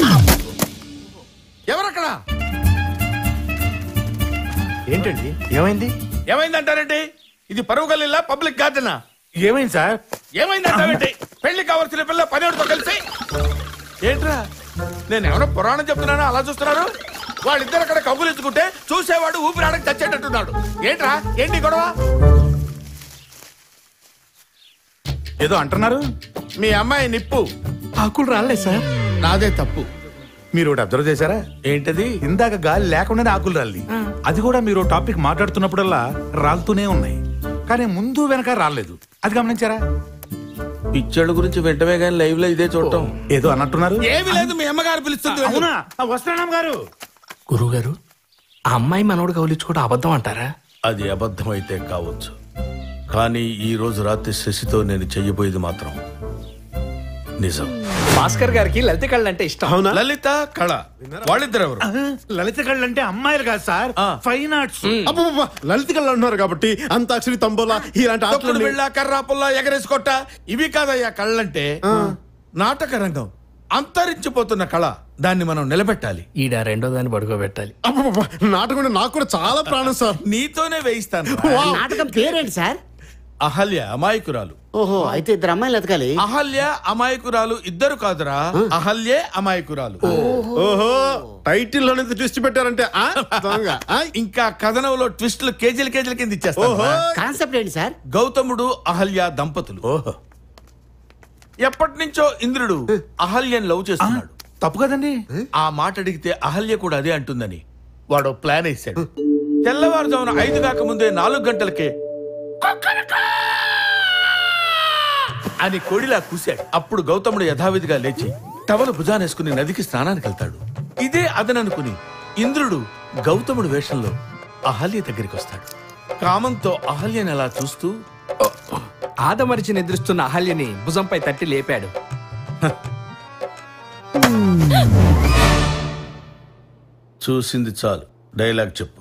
ఎవరక్కడ ఏంటండి ఏమైంది ఏమైంది అంటారేంటి ఇది పరువు గల్లీలా పబ్లిక్ గార్డెనా ఏమైంది సార్ ఏమైంది అంటావేంటి పెళ్లి కావాల్సిన పిల్ల పనివాడితో కలిసి ఏంట్రా నేను ఎవరో పురాణం చెప్తున్నానో అలా చూస్తున్నారు వాళ్ళిద్దరు అక్కడ కబులు ఎత్తుకుంటే చూసేవాడు ఊపిరాడకి చచ్చేటట్టున్నాడు ఏంట్రా ఏంటి గొడవ ఏదో అంటున్నారు మీ అమ్మాయి నిప్పు ఆకులు రాలే సార్ నాదే తప్పు మీరు ఒకటి అబ్జర్వ్ చేశారా ఏంటది ఇందాక గాలి లేకుండానే ఆకులు రాలి అది కూడా మీరు టాపిక్ మాట్లాడుతున్నప్పుడల్లా రాలుతూనే ఉన్నాయి కానీ ముందు వెనక రాలేదు అది గమనించారా పిచ్చోళ్ళ గురించి వెంటనే కానీ లైవ్ లో ఇదే చూడటం ఏదో అన్నట్టున్నారు ఏమి లేదు మీ అమ్మగారు పిలుస్తుంది వెళ్ళు. అవునా వస్తున్నాం గారు గురువు గారు ఆ అమ్మాయి మనోడు కౌలించుకోవడం అబద్ధం అంటారా అది అబద్ధం అయితే కావచ్చు కానీ ఈ రోజు రాత్రి శశితో నేను చెయ్యబోయేది మాత్రం నిజం భాస్కర్ గారికి లలిత కళ్ళు అంటే ఇష్టం లలిత కళ వాళ్ళిద్దరు ఎవరు లలిత కళ్ళు అంటే అమ్మాయిలు కాదు సార్ ఫైన్ ఆర్ట్స్ అబ్బబ్బబ్బ, లలిత కళ్ళు అంటున్నారు కాబట్టి అంతాక్షరి తంబోలా ఇలాంటి తొక్కుడు ఆటలు బిళ్ళ కర్రా పుల్ల ఎగరేసుకోట ఇవి కాదయ్యా కళ్ళంటే నాటక రంగం అంతరించిపోతున్న కళ దాన్ని మనం నిలబెట్టాలి ఈడ రెండో దాన్ని పడుకోబెట్టాలి అబ్బబ్బబ్బ, నాటకం అంటే నాకు కూడా చాలా ప్రాణం సార్ నీతోనే వేయిస్తాను నాటకం పేరేంటి సార్ అహల్య అమాయకురాలు ఓహో అయితే ఇద్దరు అమ్మాయిలు ఎతకాలి అహల్య అమాయకురాలు ఇద్దరు కాదురా అహల్యే అమాయకురాలు ఓహో టైటిల్ లోనే ట్విస్ట్ పెట్టారంటే ఆ, దొంగ. ఆ, ఇంకా కథనంలో ట్విస్టులు కేజీల కేజీల కింద ఇచ్చేస్తాను ఓహో. కాన్సెప్ట్ ఏంటి సార్ గౌతముడు అహల్య దంపతులు ఓహో ఎప్పటి నుంచో ఇంద్రుడు అహల్యను లవ్ చేస్తున్నాడు తప్పు కదండి ఆ మాట అడిగితే అహల్య కూడా అదే అంటుందని వాడు ప్లాన్ వేశాడు తెల్లవారుజామున ఐదు కాక ముందే నాలుగు గంటలకే అని కోడిలా కూశాడు అప్పుడు గౌతముడు యథావిధిగా లేచి టవలు భుజానేసుకుని నదికి స్నానానికి వెళ్తాడు ఇదే అదననుకుని ఇంద్రుడు గౌతముడు వేషంలో అహల్య దగ్గరికి వస్తాడు కామంతో అహల్యని అలా చూస్తూ ఆదమరిచి నిద్రిస్తున్న అహల్యని భుజంపై తట్టి లేపాడు చూసింది చాలు డైలాగ్ చెప్పు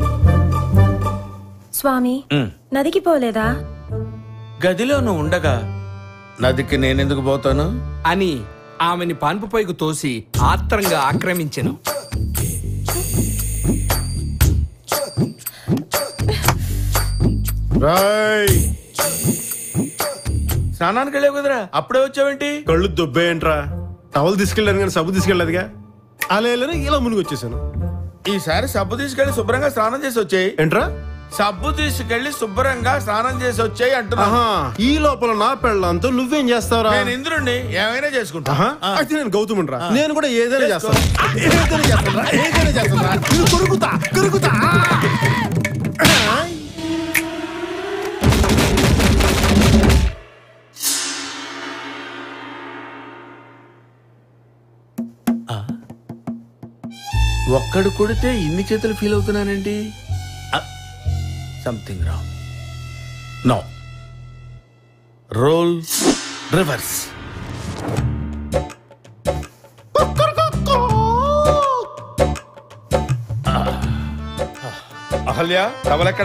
స్వామి ఉమ్. నదికి పోలేదా గదిలో నువ్వు ఉండగా నదికి నేనెందుకు పోతాను అని ఆమెని పాన్పుపైకి తోసి ఆత్రంగా ఆక్రమించెను స్నానానికి వెళ్ళావు కదరా అప్పుడే వచ్చావేంటి కళ్ళు దొబ్బేయంట్రా టవల్ తీసుకెళ్ళాను కానీ సబ్బు తీసుకెళ్ళదుగా అలా వెళ్ళని ఇలా మునిగి వచ్చేసాను ఈసారి సబ్బు తీసుకెళ్లి శుభ్రంగా స్నానం చేసి వచ్చాయి ఏంట్రా సబ్బు తీసుకెళ్లి శుభ్రంగా స్నానం చేసి వచ్చాయి అంటున్నా ఆహా ఈ లోపల నా పెళ్ళంతో నువ్వేం చేస్తావురా నేను ఇంద్రుణ్ణి ఏమైనా చేసుకుంటా ఆహా, అయితే నేను గౌతముని రా నేను కూడా ఏదైనా చేస్తాను ఏదైనా చేస్తాను ఏదైనా చేస్తాను ఇది కొరుకుతా కొరుకుతా ఒక్కడు కొడితే ఇన్ని చేతులు ఫీల్ అవుతున్నానేంటి something wrong no role reverse Ahalya టవలెక్కడ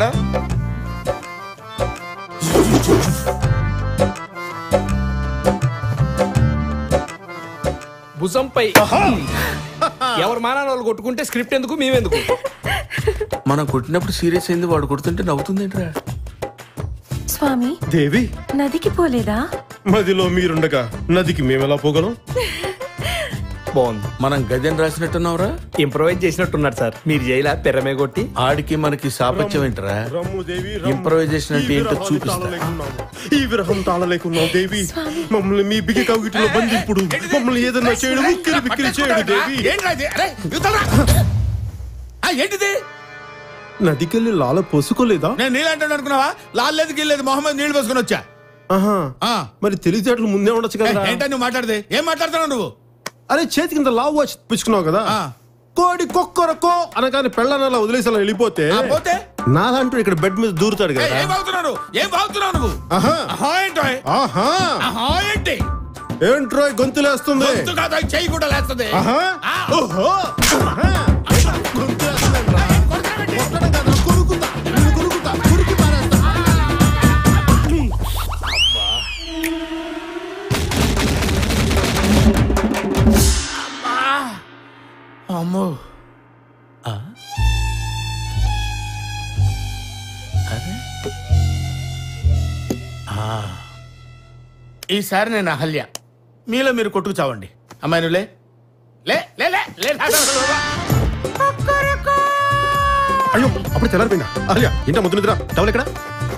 భుజంపై ఎవరు మానాన్ని వాళ్ళు కొట్టుకుంటే స్క్రిప్ట్ ఎందుకు మేమెందుకు మనం కొట్టినప్పుడు సీరియస్ అయింది వాడు కొడుతుంటే నవ్వుతుందేంట్రా స్వామి దేవి నదికి పోలేదా మదిలో మీరుండగా నదికి మేమెలా పోగలం బాగుంది మనం గజన్ రాసినట్టున్నావురా ఇంప్రవైజ్ చేసినట్టున్నారు సార్ మీరు చేయలా పెరమే కొట్టి ఆడికి మనకి సాపత్యం ఏంట్రా ఇంప్రవైజేషన్ అంటే ఏంటో చూపిస్తా ఈ విరహం తాళలేకున్నావు దేవి మమ్మల్ని మీ బిగి కవిటిలో బంధింపుడు మమ్మల్ని ఏదన్నా చేయడు ఉక్కిరి బిక్కిరి చేయడు దేవి ఏంట్రా ఇది? అరే, యువతలరా! ఆ, ఏంటిది నదికెళ్ళి లాల పోసుకోలేదా నేను నీళ్ళంటాడు అనుకున్నావా లాలేదు గిల్లేదు మొహమ్మద్ నీళ్లు పోసుకొని వచ్చా ఆహా మరి తెలివితేటలు ముందే ఉండొచ్చు కదా ఏ, ఏంటా నువ్వు మాట్లాడితే ఏం మాట్లాడుతున్నావు నువ్వు అరే చేతి కింద లావు వచ్చి పుచ్చుకున్నావు కదా కోడి కొక్కరకో అనగానే పెళ్ళనలా వదిలేసి అలా వెళ్ళిపోతే పోతే నాలంటూ ఇక్కడ బెడ్ మీద దూరుతాడు ఏ, కదా ఏం బాగుతున్నావు ఏం బాగుతున్నావు నువ్వు ఆహా ఆహా ఏంటో ఆహా ఆహా ఏంటి ఏంట్రో గొంతులేస్తుంది గొంతు కాదు ఈ చెయ్యి కూడా లేస్తుంది ఆహా ఓహో ఆహా. గొంతులేస్తుందంట్రా. కొట్టడం కాదురా, కొరుకుతా. నిన్ను కొరుకుతా. కొరికి పారేస్తా. అమ్మో ఆ? అరే? ఆ. ఈసారి నేను అహల్య మీలో మీరు కొట్టుకు చావండి అమ్మాయి నువ్వు లే లే లే లే లే లే, లే, లే, లే. అయ్యో అప్పుడు తెల్లారిపోయిందా అలియా ఇంట ముద్దు నిద్ర టవల్ ఎక్కడ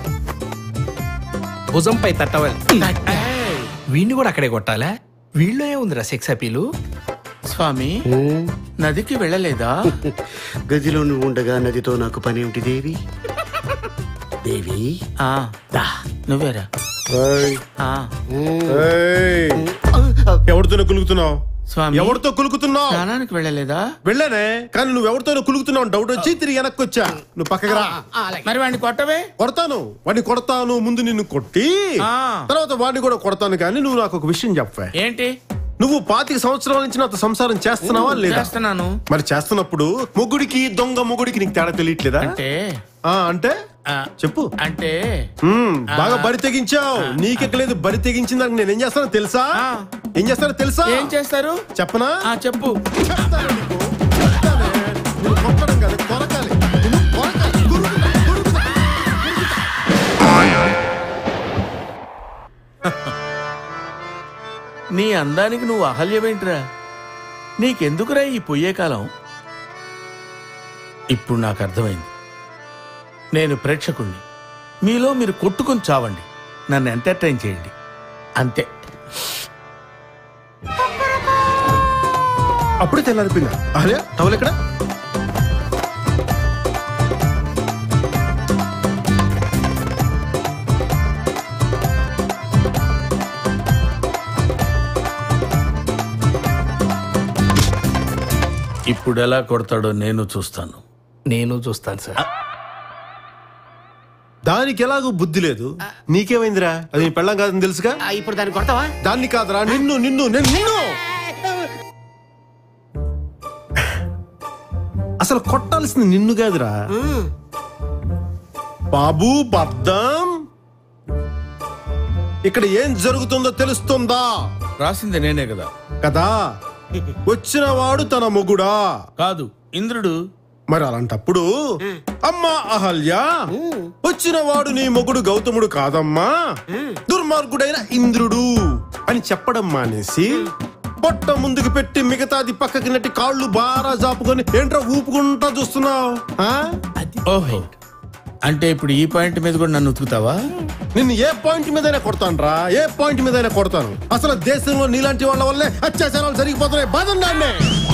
భుజంపై తట్టవాలి వీడిని కూడా అక్కడే కొట్టాలా వీళ్ళు ఏముందిరా సెక్స్ అపీలు స్వామి నదికి వెళ్ళలేదా గదిలో నువ్వు ఉండగా నదితో నాకు పని ఏమిటి దేవి దేవి ఆ, దా, నువ్వేరా ఆ. ఎవరితోనే కులుకుతున్నావు స్వామి ఎవరితో కులుకుతున్నావు స్నానానికి వెళ్ళలేదా వెళ్ళానే కానీ నువ్వు ఎవరితోనో కులుకుతున్నావు డౌట్ వచ్చి తిరిగి వెనక్కి వచ్చా నువ్వు పక్కకి రా మరి వాడిని కొట్టవే కొడతాను వాడిని కొడతాను ముందు నిన్ను కొట్టి ఆ. తర్వాత వాడిని కూడా కొడతాను కానీ నువ్వు నాకు ఒక విషయం చెప్పవే ఏంటి నువ్వు పాతిక సంవత్సరాల నుంచి నాతో సంసారం చేస్తున్నావా లేదా చేస్తున్నాను మరి చేస్తున్నప్పుడు మొగుడికి దొంగ మొగుడికి నీకు తేడా తెలియట్లేదా అంటే ఆ, అంటే చెప్పు అంటే మ్మ్, బాగా బరి తెగించావు నీకెక్కలేదు బరి తెగించిన దానికి నేను ఏం చేస్తానో తెలుసా ఏం చేస్తానో తెలుసా ఏం చేస్తారు చెప్పనా ఆ చెప్పు చెప్తాను నీకు. చెప్తానే. నువ్వు కొట్టడం కాదు, కొరకాలి. నువ్వు కొరకాలి. కొరుకుతా, కొరుకుతా. నీ అందానికి నువ్వు అహల్యమేంట్రా నీకెందుకురా ఈ పొయ్యే కాలం ఇప్పుడు నాకు అర్థమైంది నేను ప్రేక్షకుణ్ణి మీలో మీరు కొట్టుకొని చావండి నన్ను ఎంటర్టైన్ చేయండి అంతే అప్పుడే తెల్లారిపోయిందా అరే టవల్ ఎక్కడ ఇప్పుడు ఎలా కొడతాడో నేను చూస్తాను నేను చూస్తాను సార్ దానికి ఎలాగో బుద్ధి లేదు నీకేమైందిరా అది నీ పెళ్ళం కాదని తెలుసుగా ఇప్పుడు దాన్ని కొడతావా దాన్ని కాదురా నిన్ను నిన్ను నేను నిన్ను అసలు కొట్టాల్సింది నిన్ను కాదురా బాబు బద్దం ఇక్కడ ఏం జరుగుతుందో తెలుస్తుందా రాసింది నేనే కదా కదా వచ్చిన వాడు తన మొగుడా కాదు ఇంద్రుడు మరి అలాంటప్పుడు అమ్మా అహల్య వచ్చిన వాడు నీ మొగుడు గౌతముడు కాదమ్మా దుర్మార్గుడైన ఇంద్రుడు అని చెప్పడం మానేసి పొట్ట ముందుకు పెట్టి మిగతాది పక్కకి నెట్టి కాళ్ళు బారా జాపుకొని ఏంట్రా ఊపుకుంటా చూస్తున్నావు ఓహో అంటే ఇప్పుడు ఈ పాయింట్ మీద కూడా నన్ను ఉతుకుతావా నిన్ను ఏ పాయింట్ మీదైనా కొడతాను రా ఏ పాయింట్ మీదైనా కొడతాను అసలు దేశంలో నీలాంటి వాళ్ళ వల్లే అత్యాచారాలు జరిగిపోతున్నాయి బాధండి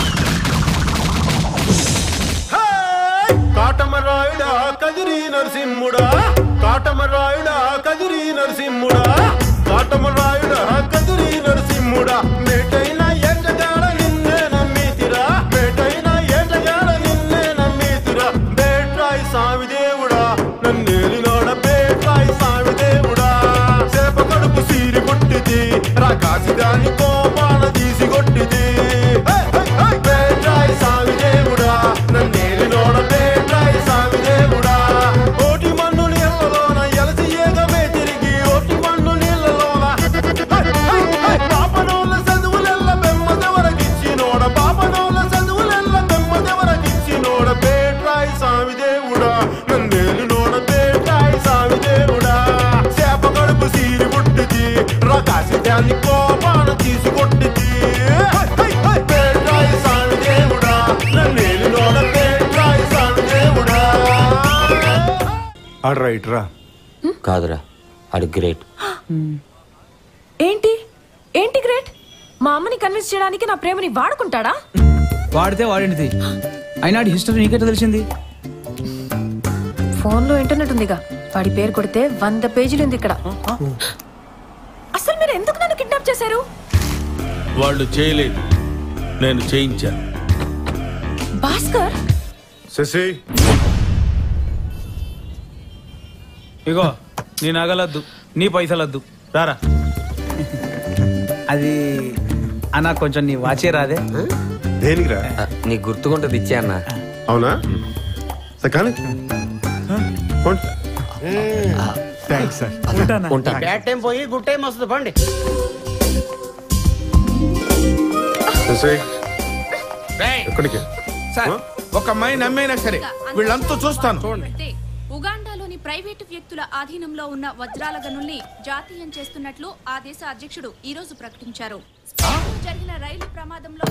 కాటమరాయుడా కదిరి నరసింహుడా కాటమరాయుడా కదిరి నరసింహుడా కాటమరాయుడా కదిరి నరసింహుడా మేటైన ఏటగాడ నిన్నే నమ్మితిరా మేటైన ఏటగాడ నిన్నే నమ్మితిరా బేట్రాయి సామి దేవుడా నన్నేలినోడ బేట్రాయి సామి దేవుడా చేప కడుపు సీరి కొట్టిది రాకాసి దాని కోపాన తీసి కొట్టిది హే, హే, హే. బేట్రాయి సామి దేవుడా నన్నేలినోడ బేట్రాయి సామి దేవుడా ఓటి మన్ను నీళ్ళలోన ఎలసి ఏగమే తిరిగి ఓటి మన్ను నీళ్ళలోన హై, హై, హై. పాపనోళ్ళ చదువులెల్ల బెమ్మదెవరకిచ్చినోడ పాపనోళ్ళ చదువులెల్ల బెమ్మదెవరకిచ్చినోడ బేట్రాయి సామి దేవుడా నన్నేలినోడ బేట్రాయి సామి దేవుడా చేప కడుపు సీరి పుట్టిది రకాసి దాన్ని కోపాన తీసి కొట్టిది హై, హై, హై. బేట్రాయి సామి దేవుడా నన్నేలినోడ బేట్రాయి సామి దేవుడా ఆడు రైట్ రా కాదురా ఆడు గ్రేట్ ఏంటి ఏంటి గ్రేట్ మా అమ్మని కన్విన్స్ చేయడానికి నా ప్రేమని వాడుకుంటాడా వాడితే వాడింది అయినా హిస్టరీ నీకెట్లా తెలిసింది ఫోన్లో ఇంటర్నెట్ ఉందిగా వాడి పేరు కొడితే వంద పేజీలు ఉంది ఇక్కడ అసలు మీరు ఎందుకు నన్ను కిడ్నాప్ చేశారు వాళ్ళు చేయలేదు నేను చేయించాను భాస్కర్ శశి ఇగో నీ నగలద్దు నీ పైసలద్దు రారా అది అన్న కొంచెం నీ వాచే రాదే దేనికి రా నీ గుర్తుకుంటుంది ఇచ్చే అన్న అవునా సరే కానీ థ్యాంక్స్ సార్ బ్యాడ్ టైం పోయి గుడ్ టైం వస్తుంది పండి శశి ఎక్కడికి సార్ ఒక అమ్మాయి నమ్మేనా సరే వీళ్ళంతా చూస్తాను ఉగాండాలోని ప్రైవేటు వ్యక్తుల ఆధీనంలో ఉన్న వజ్రాల గనుల్ని జాతీయం చేస్తున్నట్లు ఆ దేశ అధ్యక్షుడు ఈ రోజు ప్రకటించారు స్పెయిన్లో జరిగిన రైలు ప్రమాదంలో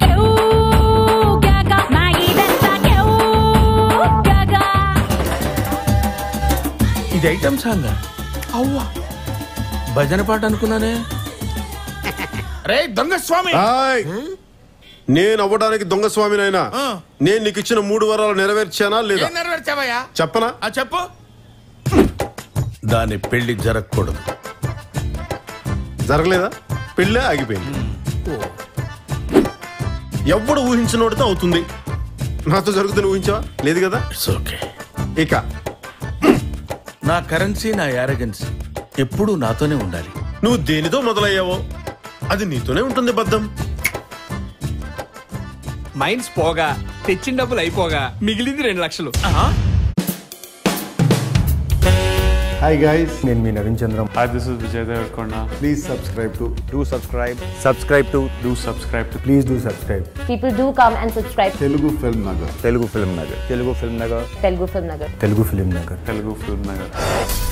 ఇది ఐటమ్ సాంగ్ అవ్వా భజన పాట అనుకున్నానే రే దొంగ స్వామి హాయ్. నేను అవ్వడానికి దొంగ స్వామినైనా నేను నీకు ఇచ్చిన మూడు వరాలు నెరవేర్చానా లేదా ఏం నెరవేర్చావయ్యా చెప్పనా ఆ చెప్పు దాని పెళ్లి జరగకూడదు జరగలేదా పెళ్ళే ఆగిపోయింది ఎవ్వడు ఊహించినోడితో అవుతుంది నాతో జరుగుతుంది ఊహించావా లేదు కదా ఓకే ఇక నా కరెన్సీ నా యారగెన్సీ ఎప్పుడూ నాతోనే ఉండాలి నువ్వు దేనితో మొదలయ్యావో అది నీతోనే ఉంటుంది బద్దం మైన్స్ పోగా తెచ్చిన డబ్బులు అయిపోగా మిగిలింది రెండు లక్షలు హాయ్ గైస్ నేను మీ Naveen Chandram Hi, this is Vijay Devarkonda. Please subscribe to do subscribe subscribe to Do subscribe to please do subscribe People do come and subscribe. Telugu film Nagar Telugu film Nagar Telugu film Nagar Telugu Film Nagar. Telugu film Nagar Telugu Film Nagar.